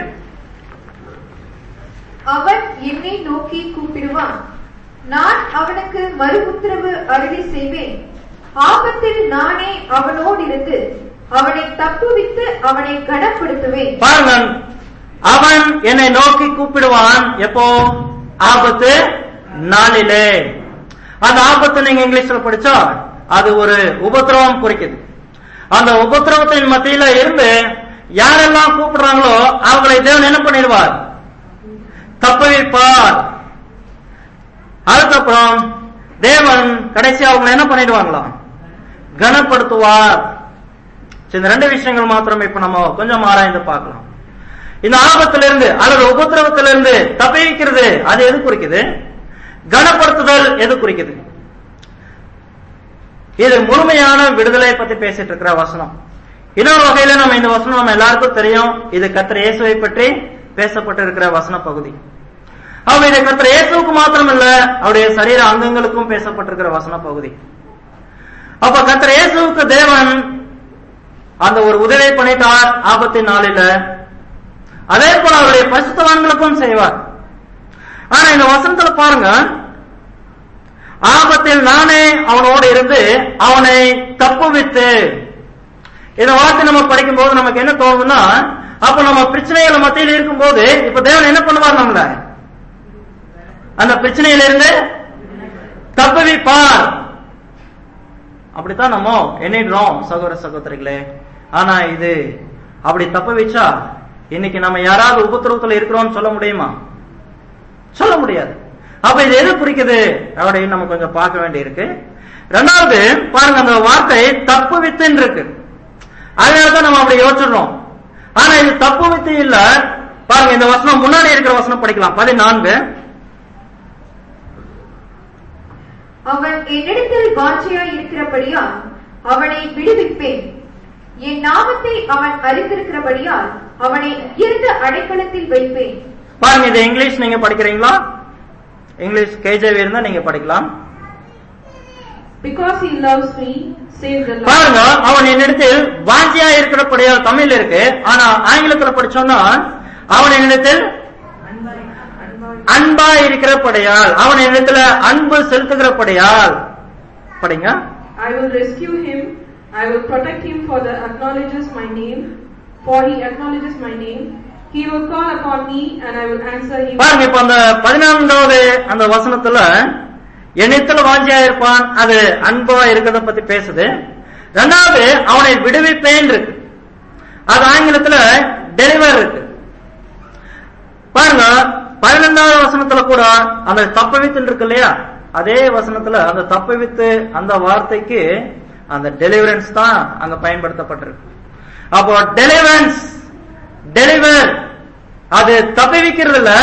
அவன் என்னை நோக்கி கூப்பிடுவான் நான் அவனுக்கு மறு உத்தரவு அருளி செய்வேன் ஆபத்தில் நானே அவனோடு இருந்து அவனை தப்புவித்து அவனை கனப்படுத்துவேன் பாருங்க அவன் என்னை நோக்கி கூப்பிடுவான் எப்போ ஆபத்து நாளிலே அந்த ஆபத்து நீங்க இங்கிலீஷ்ல படிச்சா அது ஒரு உபத்திரவம் குறிக்குது அந்த உபத்திரவத்தின் மத்தியில இருந்து யாரெல்லாம் கூப்பிடுறாங்களோ அவங்களை தேவன் என்ன பண்ணிடுவார் தப்புவிப்பார் அதுக்கப்புறம் தேவன் கடைசி அவங்களை என்ன பண்ணிடுவாங்களாம் கனப்படுத்துவார் சரி, இந்த ரெண்டு விஷயங்கள் மாத்திரம் இப்ப நம்ம கொஞ்சம் ஆராய்ந்து பார்க்கலாம் இந்த ஆபத்திலிருந்து அல்லது உபத்திரவத்திலிருந்து தப்பிக்கிறது அது எது குறிக்குது கனப்படுத்துதல் எது குறிக்குது இது முழுமையான விடுதலை பத்தி பேசிட்டு இருக்கிற வசனம் இன்னொரு வகையில நம்ம இந்த வசனம் நம்ம எல்லாருக்கும் தெரியும் இது கத்திர இயேசுவை பற்றி பேசப்பட்டிருக்கிற வசன பகுதி அவ இது கத்திர இயேசுவுக்கு மாத்திரம் இல்ல அவருடைய சரீர அங்கங்களுக்கும் பேசப்பட்டிருக்கிற வசன பகுதி அப்ப கத்திர இயேசுவுக்கு தேவன் அந்த ஒரு உதவி பண்ணிட்டார் ஆபத்தின் நாளில அதே போல அவருடைய பரிசுத்தவான்களுக்கும் செய்வார் ஆனா இந்த வசனத்துல பாருங்க ஆபத்தில் நானே அவனோடு இருந்து அவனை தப்புவித்து இந்த வார்த்தை நம்ம படிக்கும் போது நமக்கு என்ன தோணுதுன்னா அப்ப நம்ம பிரச்சனைகள் மத்தியில் இருக்கும்போது இப்ப தேவன் என்ன பண்ணுவார் நம்மள அந்த பிரச்சனையிலிருந்து தப்புவிப்பார் அப்படித்தான் நம்ம எண்ணிடுறோம் சகோதர சகோதரிகளே ஆனா இது அப்படி தப்ப வச்சா இன்னைக்கு நம்ம யாராவது உபத்திரவத்துல இருக்கிறோம்னு சொல்ல முடியுமா சொல்ல முடியாது அப்ப இது எது குறிக்குது அப்படின்னு நம்ம கொஞ்சம் பார்க்க வேண்டி இருக்கு ரெண்டாவது பாருங்க அந்த வார்த்தை தப்பு வித்துன்னு இருக்கு அதனாலதான் நம்ம அப்படி யோசிச்சிடுறோம் ஆனா இது தப்பு வித்து இல்ல பாருங்க இந்த வசனம் முன்னாடி இருக்கிற வசனம் படிக்கலாம் பதினான்கு அவன் என்னிடத்தில் வாஞ்சையாய் இருக்கிறபடியால் அவனை விடுவிப்பேன் என் நாமத்தை அவன் அறிந்திருக்கிறபடியால் அவனை உயர்ந்த அடைக்கலத்தில் வைப்பேன் பாருங்க இது இங்கிலீஷ் நீங்க படிக்கிறீங்களா இங்கிலீஷ் கேஜேவி இருந்தா நீங்க படிக்கலாம் Because he loves me, save the Lord. பாருங்க அவன் என்னிடத்தில் வாஞ்சியா இருக்கிறபடியால் தமிழ் இருக்கு ஆனா ஆங்கிலத்துல படிச்சோம்னா அவன் என்னிடத்தில் அன்பா இருக்கிறபடியால் அவன் என்னிடத்துல அன்பு செலுத்துகிறபடியால் படிங்க I will rescue him. I will protect him for the acknowledges my name. For he acknowledges my name. He will call upon me and I will answer him. பாருங்க இப்ப அந்த பதினான்காவது அந்த வசனத்துல என்னிடத்துல வாஞ்சியா இருப்பான் அது அன்பா இருக்கிறத பத்தி பேசுது ரெண்டாவது அவனை விடுவிப்பேன் இருக்கு அது ஆங்கிலத்துல டெலிவர் இருக்கு பாருங்க பதினெண்டாவது வசனத்துல கூட அந்த தப்பவித்து இருக்கு இல்லையா அதே வசனத்துல அந்த தப்பவித்து அந்த வார்த்தைக்கு அந்த டெலிவரன்ஸ் தான் அங்க பயன்படுத்தப்பட்டிருக்கு அப்போ டெலிவரன்ஸ் டெலிவர் அது தப்பிவிக்கிறது இல்ல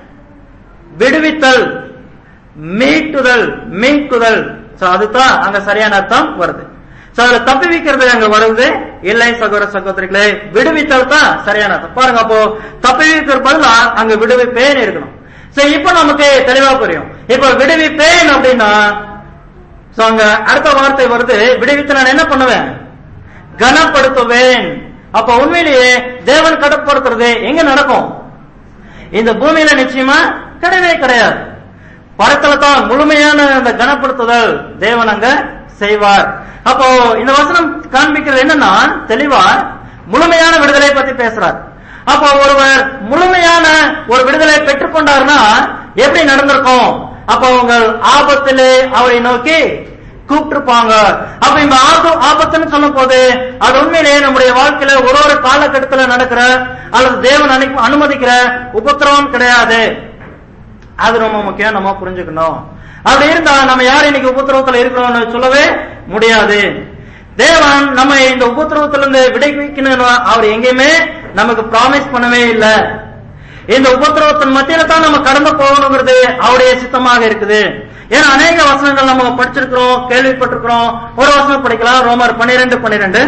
விடுவித்தல் மீட்டுதல் மீட்குதல் சோ அதுதான் அங்க சரியான அர்த்தம் வருது சோ அதுல தப்பிவிக்கிறது அங்க வருது இல்லை சகோதர சகோதரிகளே விடுவித்தல் தான் சரியான அர்த்தம் பாருங்க அப்போ தப்பிவிக்கிற பதிலா அங்க விடுவிப்பேன் இருக்கணும் சோ இப்ப நமக்கு தெளிவா புரியும் இப்ப விடுவிப்பேன் அப்படின்னா சோ அங்க அடுத்த வார்த்தை வருது விடுவித்து நான் என்ன பண்ணுவேன் கனப்படுத்துவேன் அப்ப உண்மையிலேயே தேவன் கனப்படுத்துறது எங்க நடக்கும் இந்த பூமியில நிச்சயமா கிடையவே கிடையாது படத்துல தான் முழுமையான அந்த கனப்படுத்துதல் தேவன் அங்க செய்வார் அப்போ இந்த வசனம் காண்பிக்கிறது என்னன்னா தெளிவா முழுமையான விடுதலை பத்தி பேசுறார் அப்போ ஒருவர் முழுமையான ஒரு விடுதலை பெற்றுக்கொண்டார்னா எப்படி நடந்திருக்கும் அப்போ உங்கள் ஆபத்திலே அவரை நோக்கி கூப்பிட்டுருப்பாங்க அப்ப இந்த ஆபத்து ஆபத்துன்னு சொல்லும் போது அது உண்மையிலேயே நம்முடைய வாழ்க்கையில ஒரு ஒரு காலகட்டத்துல நடக்கிற அல்லது தேவன் அனுப்பி- அனுமதிக்கிற உபத்திரவம் கிடையாது அது ரொம்ப முக்கியம் நம்ம புரிஞ்சுக்கணும் அப்படி இருந்தா நம்ம யார் இன்னைக்கு உபத்திரவத்துல இருக்கிறோம்னு சொல்லவே முடியாது தேவன் நம்ம இந்த உபத்திரவத்துல இருந்து விடுவிக்கணும் அவர் எங்கேயுமே நமக்கு ப்ராமிஸ் பண்ணவே இல்லை இந்த உபத்திரவத்தின் மத்தியில தான் நம்ம கடந்து போகணுங்கிறது அவருடைய சித்தமாக இருக்குது ஏன்னா அநேக வசனங்கள் நம்ம படிச்சிருக்கிறோம் கேள்விப்பட்டிருக்கிறோம் ஒரு வசனம் படிக்கலாம் ரோமர் பன்னிரெண்டு பன்னிரெண்டு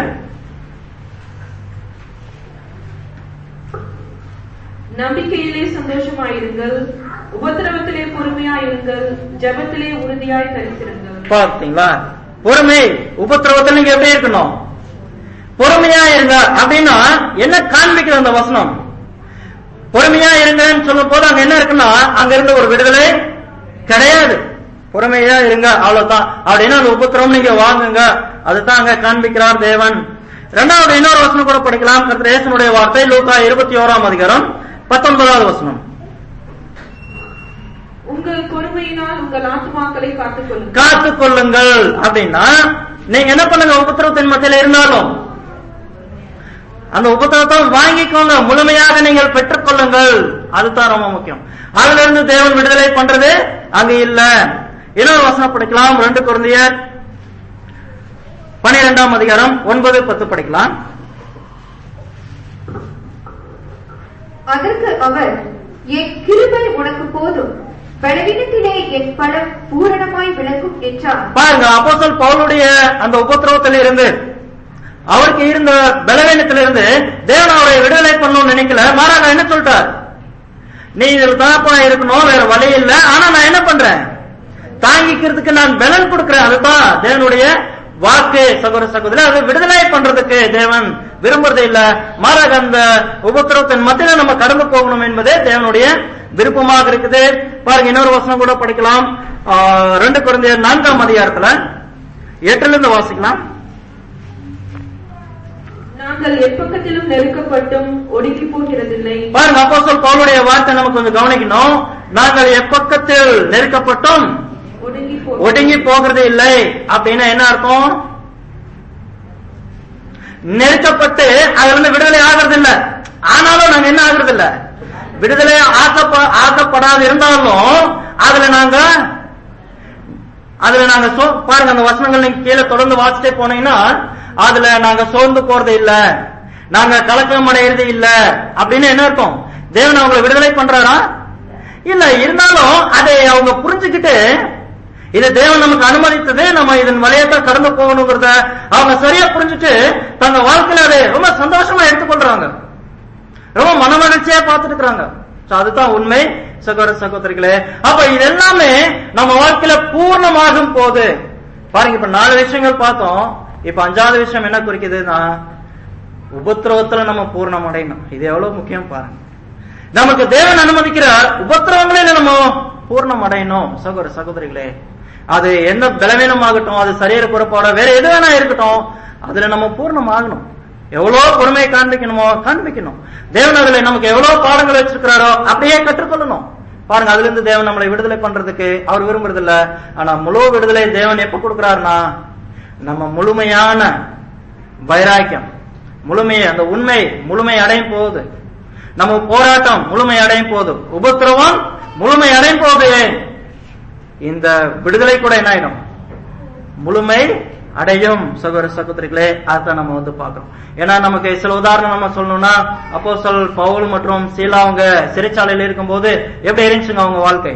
நம்பிக்கையிலே சந்தோஷமாயிருங்கள் உபத்திரவத்திலே பொறுமையாய் இருங்கள் ஜெபத்திலே உறுதியாய் தரித்திருங்கள் பார்த்தீங்களா பொறுமை உபத்திரவத்தில் நீங்க எப்படி இருக்கணும் பொறுமையா இருங்க அப்படின்னா என்ன காண்பிக்குது அந்த வசனம் பொறுமையா இருங்கன்னு சொல்லும் போது அங்க என்ன இருக்குன்னா அங்க இருந்து ஒரு விடுதலை கிடையாது பொறுமையா இருங்க அவ்வளவுதான் அப்படின்னா அந்த உபத்திரவம் நீங்க வாங்குங்க அதுதான் அங்க காண்பிக்கிறார் தேவன் இரண்டாவது இன்னொரு வசனம் கூட படிக்கலாம் கர்த்தர் இயேசுனுடைய வார்த்தை லூக்கா இருபத்தி ஓராம் அதிகாரம் பத்தொன்பதாவது வசனம் உங்கள் பொறுமையினால் உங்கள் ஆத்துமாக்களை காத்துக் கொள்ளுங்கள் காத்துக் கொள்ளுங்கள் அப்படின்னா நீங்க என்ன பண்ணுங்க உபத்திரவத்தின் மத்தியில இருந்தாலும் அந்த உபத்திரத்தை வாங்கிக்கோங்க முழுமையாக நீங்கள் பெற்றுக்கொள்ளுங்கள் அதுதான் ரொம்ப முக்கியம் அதுல இருந்து தேவன் விடுதலை பண்றது அங்க இல்ல இன்னொரு வசனம் படிக்கலாம் ரெண்டு குழந்தையர் பனிரெண்டாம் அதிகாரம் ஒன்பது பத்து படிக்கலாம் அதற்கு அவர் என் கிருபை உனக்கு போதும் பலவீனத்திலே என் பலம் பூரணமாய் விளக்கும் என்றார் பாருங்க அப்போஸ்தலர் பவுலுடைய அந்த உபத்திரவத்தில் இருந்து அவருக்கு இருந்த பலவீனத்திலிருந்து தேவன் அவரை விடுதலை பண்ணணும்னு நினைக்கல மாறாக என்ன சொல்லிட்டார் நீ இதில் தாப்பா இருக்கணும் வேற வழி இல்ல ஆனா நான் என்ன பண்றேன் தாங்கிக்கிறதுக்கு நான் பலன் கொடுக்கிறேன் அதுதான் தேவனுடைய வாக்கு சகோதர சகோதரி அது விடுதலை பண்றதுக்கு தேவன் விரும்புறது இல்ல மாறாக அந்த உபத்திரவத்தின் மத்தியில நம்ம கடந்து போகணும் என்பதே தேவனுடைய விருப்பமாக இருக்குது பாருங்க இன்னொரு வசனம் கூட படிக்கலாம் ஆஹ், ரெண்டு குழந்தைய நான்காம் அதிகாரத்துல எட்டுல இருந்து வாசிக்கலாம் நாங்கள் எப்பக்கத்திலும் நெருக்கப்பட்டும் ஒடுங்கி போகிறதில்லை பாருங்க அப்போ சொல் பவுலுடைய வார்த்தை நம்ம கொஞ்சம் கவனிக்கணும் நாங்கள் எப்பக்கத்தில் நெருக்கப்பட்டோம் ஒடுங்கி போ ஒடுங்கி போகிறது இல்லை அப்படின்னா என்ன அர்த்தம் நெருக்கப்பட்டு அதுல இருந்து விடுதலை ஆகிறது இல்ல ஆனாலும் நாங்க என்ன ஆகுறது இல்ல விடுதலை ஆக்கப்ப ஆக்கப்படாது இருந்தாலும் அதுல நாங்க அதுல நாங்க சோ பாருங்க அந்த வசனங்கள் நீங்க கீழே தொடர்ந்து வாசிட்டே போனீங்கன்னா அதுல நாங்க சோர்ந்து போறது இல்ல நாங்க கலக்கம் அடையிறது இல்ல அப்படின்னு என்ன அர்த்தம் தேவன் அவங்களை விடுதலை பண்றாரா இல்ல இருந்தாலும் அதை அவங்க புரிஞ்சுக்கிட்டு இது தேவன் நமக்கு அனுமதித்தது நம்ம இதன் வழியத்தான் கடந்து போகணுங்கிறத அவங்க சரியா புரிஞ்சுட்டு தங்க வாழ்க்கையில அதை ரொம்ப சந்தோஷமா எடுத்துக்கொள்றாங்க ரொம்ப மனமகிழ்ச்சியா பார்த்துட்டு இருக்கிறாங்க So அதுதான் உண்மை சகோதர சகோதரிகளே அப்ப இது எல்லாமே நம்ம வாழ்க்கையில பூர்ணமாகும் போது பாருங்க இப்ப நாலு விஷயங்கள் பார்த்தோம் இப்ப அஞ்சாவது விஷயம் என்ன குறிக்குதுன்னா உபத்திரவத்துல நம்ம பூர்ணம் அடையணும் இது எவ்வளவு முக்கியம் பாருங்க நமக்கு தேவன் அனுமதிக்கிற உபத்திரவங்களில நம்ம பூர்ணம் அடையணும் சகோதர சகோதரிகளே அது என்ன பலவீனமாகட்டும் அது சரீர குறைபாட வேற எது வேணா இருக்கட்டும் அதுல நம்ம பூர்ணம் ஆகணும் எவ்வளவு பொறுமையை காண்பிக்கணுமோ காண்பிக்கணும் தேவன் அதுல நமக்கு எவ்வளவு பாடங்கள் வச்சிருக்கிறாரோ அப்படியே கற்றுக்கொள்ளணும் பாருங்க அதுல இருந்து தேவன் நம்மளை விடுதலை பண்றதுக்கு அவர் விரும்புறது இல்ல ஆனா முழு விடுதலை தேவன் எப்ப கொடுக்கிறாருன்னா நம்ம முழுமையான வைராக்கியம் முழுமையை அந்த உண்மை முழுமை அடையும் போகுது நம்ம போராட்டம் முழுமை அடையும் போது உபத்திரவம் முழுமை அடையும் போது இந்த விடுதலை கூட என்ன ஆயிடும் முழுமை அடையும் சகோதர சகோதரிகளே அதான் நம்ம வந்து பார்க்கிறோம் ஏன்னா நமக்கு சில உதாரணம் நம்ம சொல்லணும்னா அப்போ சொல் பவுல் மற்றும் சீலா அவங்க சிறைச்சாலையில இருக்கும்போது எப்படி இருந்துச்சுங்க அவங்க வாழ்க்கை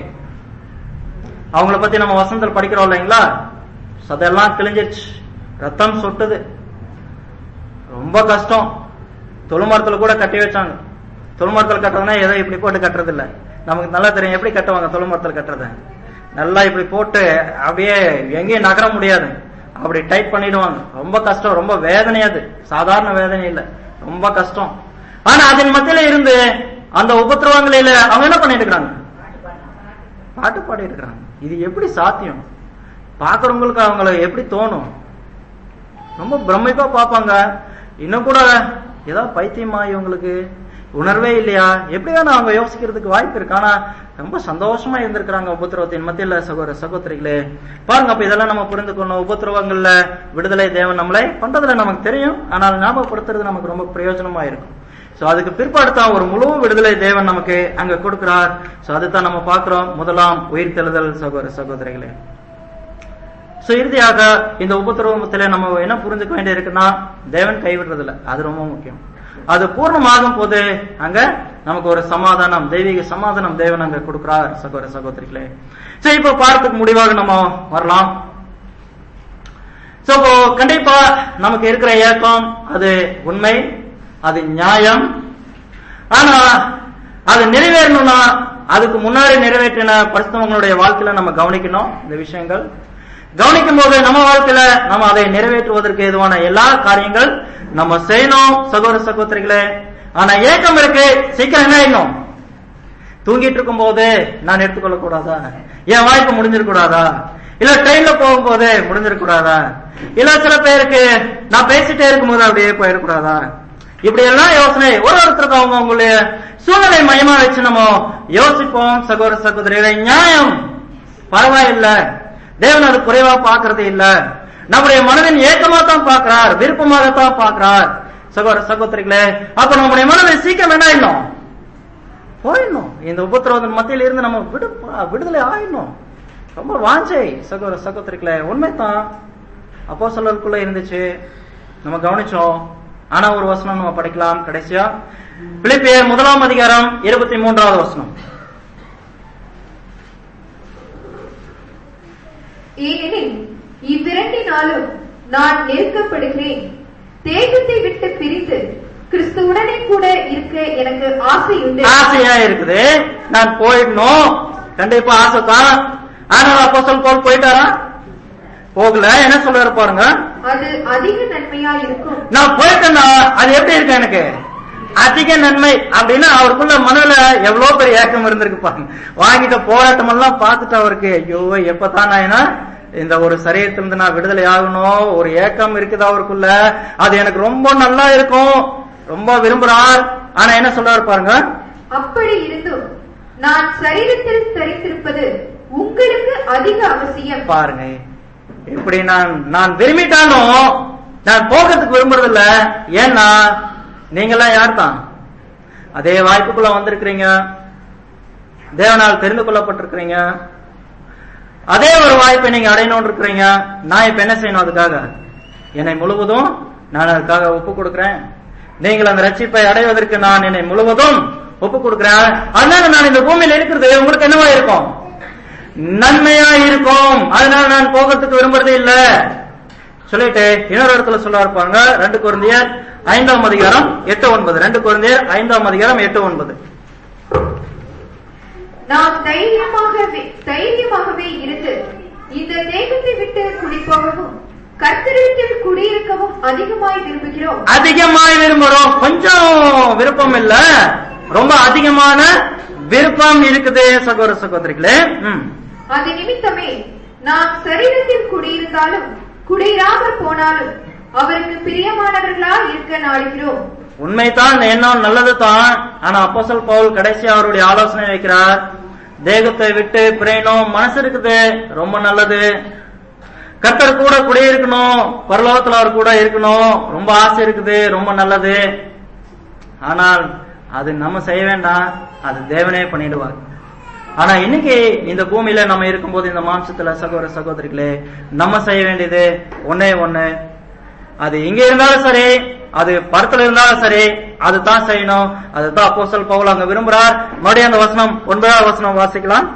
அவங்கள பத்தி நம்ம வசந்தல் படிக்கிறோம் இல்லைங்களா சதையெல்லாம் கிழிஞ்சிருச்சு ரத்தம் சொட்டுது ரொம்ப கஷ்டம் தொழுமரத்துல கூட கட்டி வச்சாங்க தொழுமரத்தில் கட்டுறதுனா ஏதோ இப்படி போட்டு கட்டுறது இல்ல நமக்கு நல்லா தெரியும் எப்படி கட்டுவாங்க தொழுமரத்தில் கட்டுறத நல்லா இப்படி போட்டு அப்படியே எங்கேயும் நகர முடியாது அப்படி டைட் பண்ணிடுவாங்க ரொம்ப கஷ்டம் ரொம்ப வேதனை அது சாதாரண வேதனை இல்ல ரொம்ப கஷ்டம் ஆனா அதன் மத்தியில இருந்து அந்த உபத்திரவங்களில அவங்க என்ன பண்ணிட்டு இருக்காங்க பாட்டு பாடிட்டு இருக்காங்க இது எப்படி சாத்தியம் பாக்குறவங்களுக்கு அவங்கள எப்படி தோணும் ரொம்ப பிரமிப்பா பார்ப்பாங்க இன்னும் கூட ஏதோ பைத்தியமா இவங்களுக்கு உணர்வே இல்லையா எப்படி வேணா அவங்க யோசிக்கிறதுக்கு வாய்ப்பு இருக்கு ஆனா ரொம்ப சந்தோஷமா இருந்திருக்கிறாங்க உபத்திரவத்தின் மத்தியில சகோதர சகோதரிகளே பாருங்க அப்ப இதெல்லாம் நம்ம புரிந்துக்கணும் உபத்திரவங்கள்ல விடுதலை தேவன் நம்மளை பண்றதுல நமக்கு தெரியும் ஆனால் ஞாபகப்படுத்துறது நமக்கு ரொம்ப பிரயோஜனமா இருக்கும் சோ அதுக்கு பிற்பாடு தான் ஒரு முழு விடுதலை தேவன் நமக்கு அங்க கொடுக்கிறார் சோ அதுதான் நம்ம பார்க்கிறோம் முதலாம் உயிர் தெழுதல் சகோதர சகோதரிகளே சோ இறுதியாக இந்த உபத்திரவத்துல நம்ம என்ன புரிஞ்சுக்க வேண்டிய இருக்குன்னா தேவன் கைவிடுறது இல்ல அது ரொம்ப முக்கியம் அது பூர்ணமாகும் போது அங்க நமக்கு ஒரு சமாதானம் தெய்வீக சமாதானம் தேவன் அங்க கொடுக்கிறார் சகோதர சகோதரிகளே சரி இப்போ பாடத்துக்கு முடிவாக நம்ம வரலாம் சோ இப்போ கண்டிப்பா நமக்கு இருக்கிற ஏக்கம் அது உண்மை அது நியாயம் ஆனா அது நிறைவேறணும்னா அதுக்கு முன்னாடி நிறைவேற்றின பரிசுத்தவங்களுடைய வாழ்க்கையில நம்ம கவனிக்கணும் இந்த விஷயங்கள் கவனிக்கும் போது நம்ம வாழ்க்கையில நம்ம அதை நிறைவேற்றுவதற்கு ஏதுவான எல்லா காரியங்கள் நம்ம செய்யணும் சகோதர சகோதரிகளே ஆனா ஏக்கம் இருக்கு சீக்கிரம் என்ன ஆயிடணும் தூங்கிட்டு இருக்கும் போது நான் எடுத்துக்கொள்ள கூடாதா என் வாய்ப்பு முடிஞ்சிட கூடாதா இல்ல ட்ரெயின்ல போகும்போது முடிஞ்சிட கூடாதா இல்ல சில பேருக்கு நான் பேசிட்டே இருக்கும்போது அப்படியே போயிடக்கூடாதா இப்படி எல்லாம் யோசனை ஒரு ஒருத்தருக்கும் அவங்க அவங்களுடைய சூழ்நிலை மையமா வச்சு நம்ம யோசிப்போம் சகோதர சகோதரிகளை நியாயம் பரவாயில்ல தேவன் அது குறைவா பாக்குறது இல்ல நம்முடைய மனதின் ஏக்கமா தான் பார்க்கிறார் விருப்பமாகத்தான் பார்க்கிறார் சகோதர சகோதரிகளே அப்ப நம்முடைய மனதை சீக்கிரம் என்ன ஆயிடணும் போயிடணும் இந்த உபத்திரவத்தின் மத்தியில இருந்து நம்ம விடு விடுதலை ஆயிடணும் ரொம்ப வாஞ்சை சகோதர சகோதரிகளே உண்மைதான் அப்போ சொல்லலுக்குள்ள இருந்துச்சு நம்ம கவனிச்சோம் ஆனா ஒரு வசனம் நம்ம படிக்கலாம் கடைசியா பிலிப்பியர் முதலாம் அதிகாரம் இருபத்தி மூன்றாவது வசனம் ஏனெனில் இவ்விரண்டினாலும் நான் நெருக்கப்படுகிறேன் தேகத்தை விட்டு பிரிந்து கிறிஸ்துவுடனே கூட இருக்க எனக்கு ஆசையுண்டு ஆசையா இருக்குது நான் போயிடணும் கண்டிப்பா ஆசை தான் ஆனால் அப்போ சொல் போல் போயிட்டாரா போகல என்ன சொல்றாரு பாருங்க அது அதிக நன்மையா இருக்கும் நான் போயிட்டேன்னா அது எப்படி இருக்கு எனக்கு அதிக நன்மை அப்படின்னா அவருக்குள்ள மனதுல எவ்வளவு பெரிய ஏக்கம் இருந்திருக்கு பாருங்க வாங்கிட்ட போராட்டம் எல்லாம் பார்த்துட்டு அவருக்கு ஐயோ எப்பதான் நான் என்ன இந்த ஒரு சரீரத்திலிருந்து நான் விடுதலை ஆகணும் ஒரு ஏக்கம் இருக்குது அவருக்குள்ள அது எனக்கு ரொம்ப நல்லா இருக்கும் ரொம்ப விரும்புறார் ஆனா என்ன சொல்றாரு பாருங்க அப்படி இருந்தும் நான் சரீரத்தில் தரித்திருப்பது உங்களுக்கு அதிக அவசியம் பாருங்க இப்படி நான் நான் விரும்பிட்டாலும் நான் போகிறதுக்கு விரும்புறது இல்ல ஏன்னா நீங்களாம் யார் தான் அதே வாய்ப்புக்குள்ள வந்திருக்கிறீங்க தேவனால் தெரிந்து கொள்ளப்பட்டிருக்கிறீங்க அதே ஒரு வாய்ப்பை நீங்க அடையணும்னு இருக்கிறீங்க நான் இப்ப என்ன செய்யணும் அதுக்காக என்னை முழுவதும் நான் அதுக்காக ஒப்பு கொடுக்கிறேன் நீங்கள் அந்த ரட்சிப்பை அடைவதற்கு நான் என்னை முழுவதும் ஒப்பு கொடுக்கிறேன் அதனால நான் இந்த பூமியில இருக்கிறது உங்களுக்கு என்னவா இருக்கும் நன்மையா இருக்கும் அதனால நான் போகிறதுக்கு விரும்புறதே இல்ல சொல்லிட்டு இன்னொரு இடத்துல சொல்ல இருப்பாங்க ரெண்டு குழந்தையர் ஐந்தாம் அதிகாரம் எட்டு ஒன்பது ரெண்டு குழந்தையர் ஐந்தாம் அதிகாரம் எட்டு ஒன்பது நாம் தைரியமாகவே தைரியமாகவே இருந்து இந்த தேகத்தை விட்டு குடிப்போகவும் கர்த்தரிடத்தில் குடியிருக்கவும் அதிகமாய் விரும்புகிறோம் அதிகமாய் விரும்புறோம் கொஞ்சம் விருப்பம் இல்ல ரொம்ப அதிகமான விருப்பம் இருக்குது சகோதர சகோதரிகளே ம். அது நிமித்தமே நாம் சரீரத்தில் குடியிருந்தாலும் குடியிராமல் போனாலும் அவருக்கு பிரியமானவர்களா இருக்க நாடுகிறோம் உண்மைதான் இந்த எண்ணம் நல்லது தான் ஆனா அப்போஸ்தலர் பவுல் கடைசி அவருடைய ஆலோசனை வைக்கிறார் தேகத்தை விட்டு பிரியணும் மனசு இருக்குது ரொம்ப நல்லது கர்த்தர் கூட குடியிருக்கணும் பரலோகத்துல அவர் கூட இருக்கணும் ரொம்ப ஆசை இருக்குது ரொம்ப நல்லது ஆனால் அது நம்ம செய்ய வேண்டாம் அது தேவனே பண்ணிடுவார் ஆனா இன்னைக்கு இந்த பூமியில நம்ம இருக்கும்போது இந்த மாம்சத்துல சகோதர சகோதரிகளே நம்ம செய்ய வேண்டியது ஒன்னே ஒண்ணு அது இங்க இருந்தாலும் சரி அது படத்துல இருந்தாலும் சரி அதுதான் செய்யணும் அதுதான் அப்போஸ்தலர் பவுல் அங்க விரும்புறார் மறுபடியும் அந்த வசனம் ஒன்பதாவது வசனம் வாசிக்கலாம்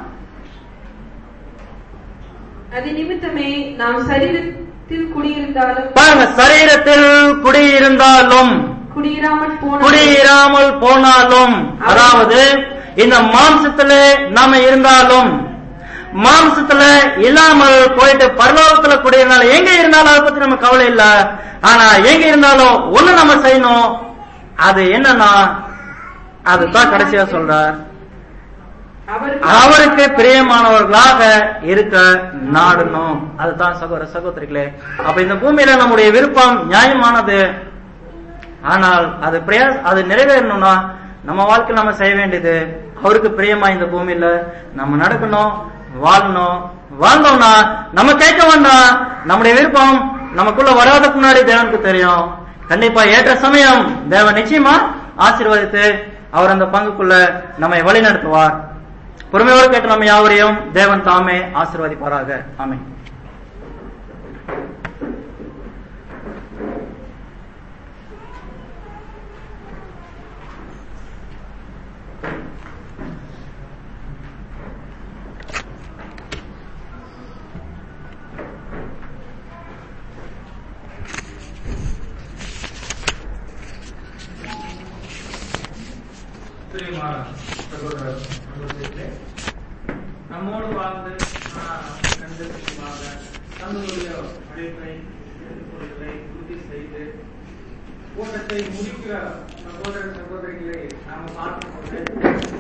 அது நிமித்தமே நாம் சரீரத்தில் குடியிருந்தாலும் பாருங்க சரீரத்தில் குடியிருந்தாலும் குடியிராமல் போன குடியிராமல் போனாலும் அதாவது இந்த மாம்சத்துல நாம இருந்தாலும் மாம்சத்துல இல்லாமல் போயிட்டு பரலோகத்துல குடியிருந்தாலும் எங்க இருந்தாலும் அதை பத்தி நம்ம கவலை இல்ல ஆனா எங்க இருந்தாலும் ஒண்ணு நம்ம செய்யணும் அது என்னன்னா அதுதான் கடைசியா சொல்றார் அவருக்கு அவருக்கு பிரியமானவர்களாக இருக்க நாடணும் அதுதான் சகோதர சகோதரிகளே அப்ப இந்த பூமியில நம்முடைய விருப்பம் நியாயமானது ஆனால் அது பிரியா அது நிறைவேறணும்னா நம்ம வாழ்க்கையில் நம்ம செய்ய வேண்டியது அவருக்கு பிரியமா இந்த பூமியில நம்ம நடக்கணும் வாழணும் வாழ்ந்தோம்னா நம்ம கேட்க வேண்டாம் நம்முடைய விருப்பம் நமக்குள்ள வராதுக்கு முன்னாடி தேவனுக்கு தெரியும் கண்டிப்பா ஏற்ற சமயம் தேவன் நிச்சயமா ஆசீர்வதித்து அவர் அந்த பங்குக்குள்ள நம்மை வழி நடத்துவார் பொறுமையோடு கேட்ட நம்ம யாவரையும் தேவன் தாமே ஆசீர்வதிப்பாராக ஆமென் பிரியமான சகோதர சகோதரிகளே நம்மோடு வாழ்ந்து ஆஹ், கண்டு சுத்தமாக தங்களுடைய அழைப்பை எடுத்துக்கொள்வதை உறுதி செய்து கூட்டத்தை முடிக்கிற சகோதர சகோதரிகளை நாம பார்க்கும்போது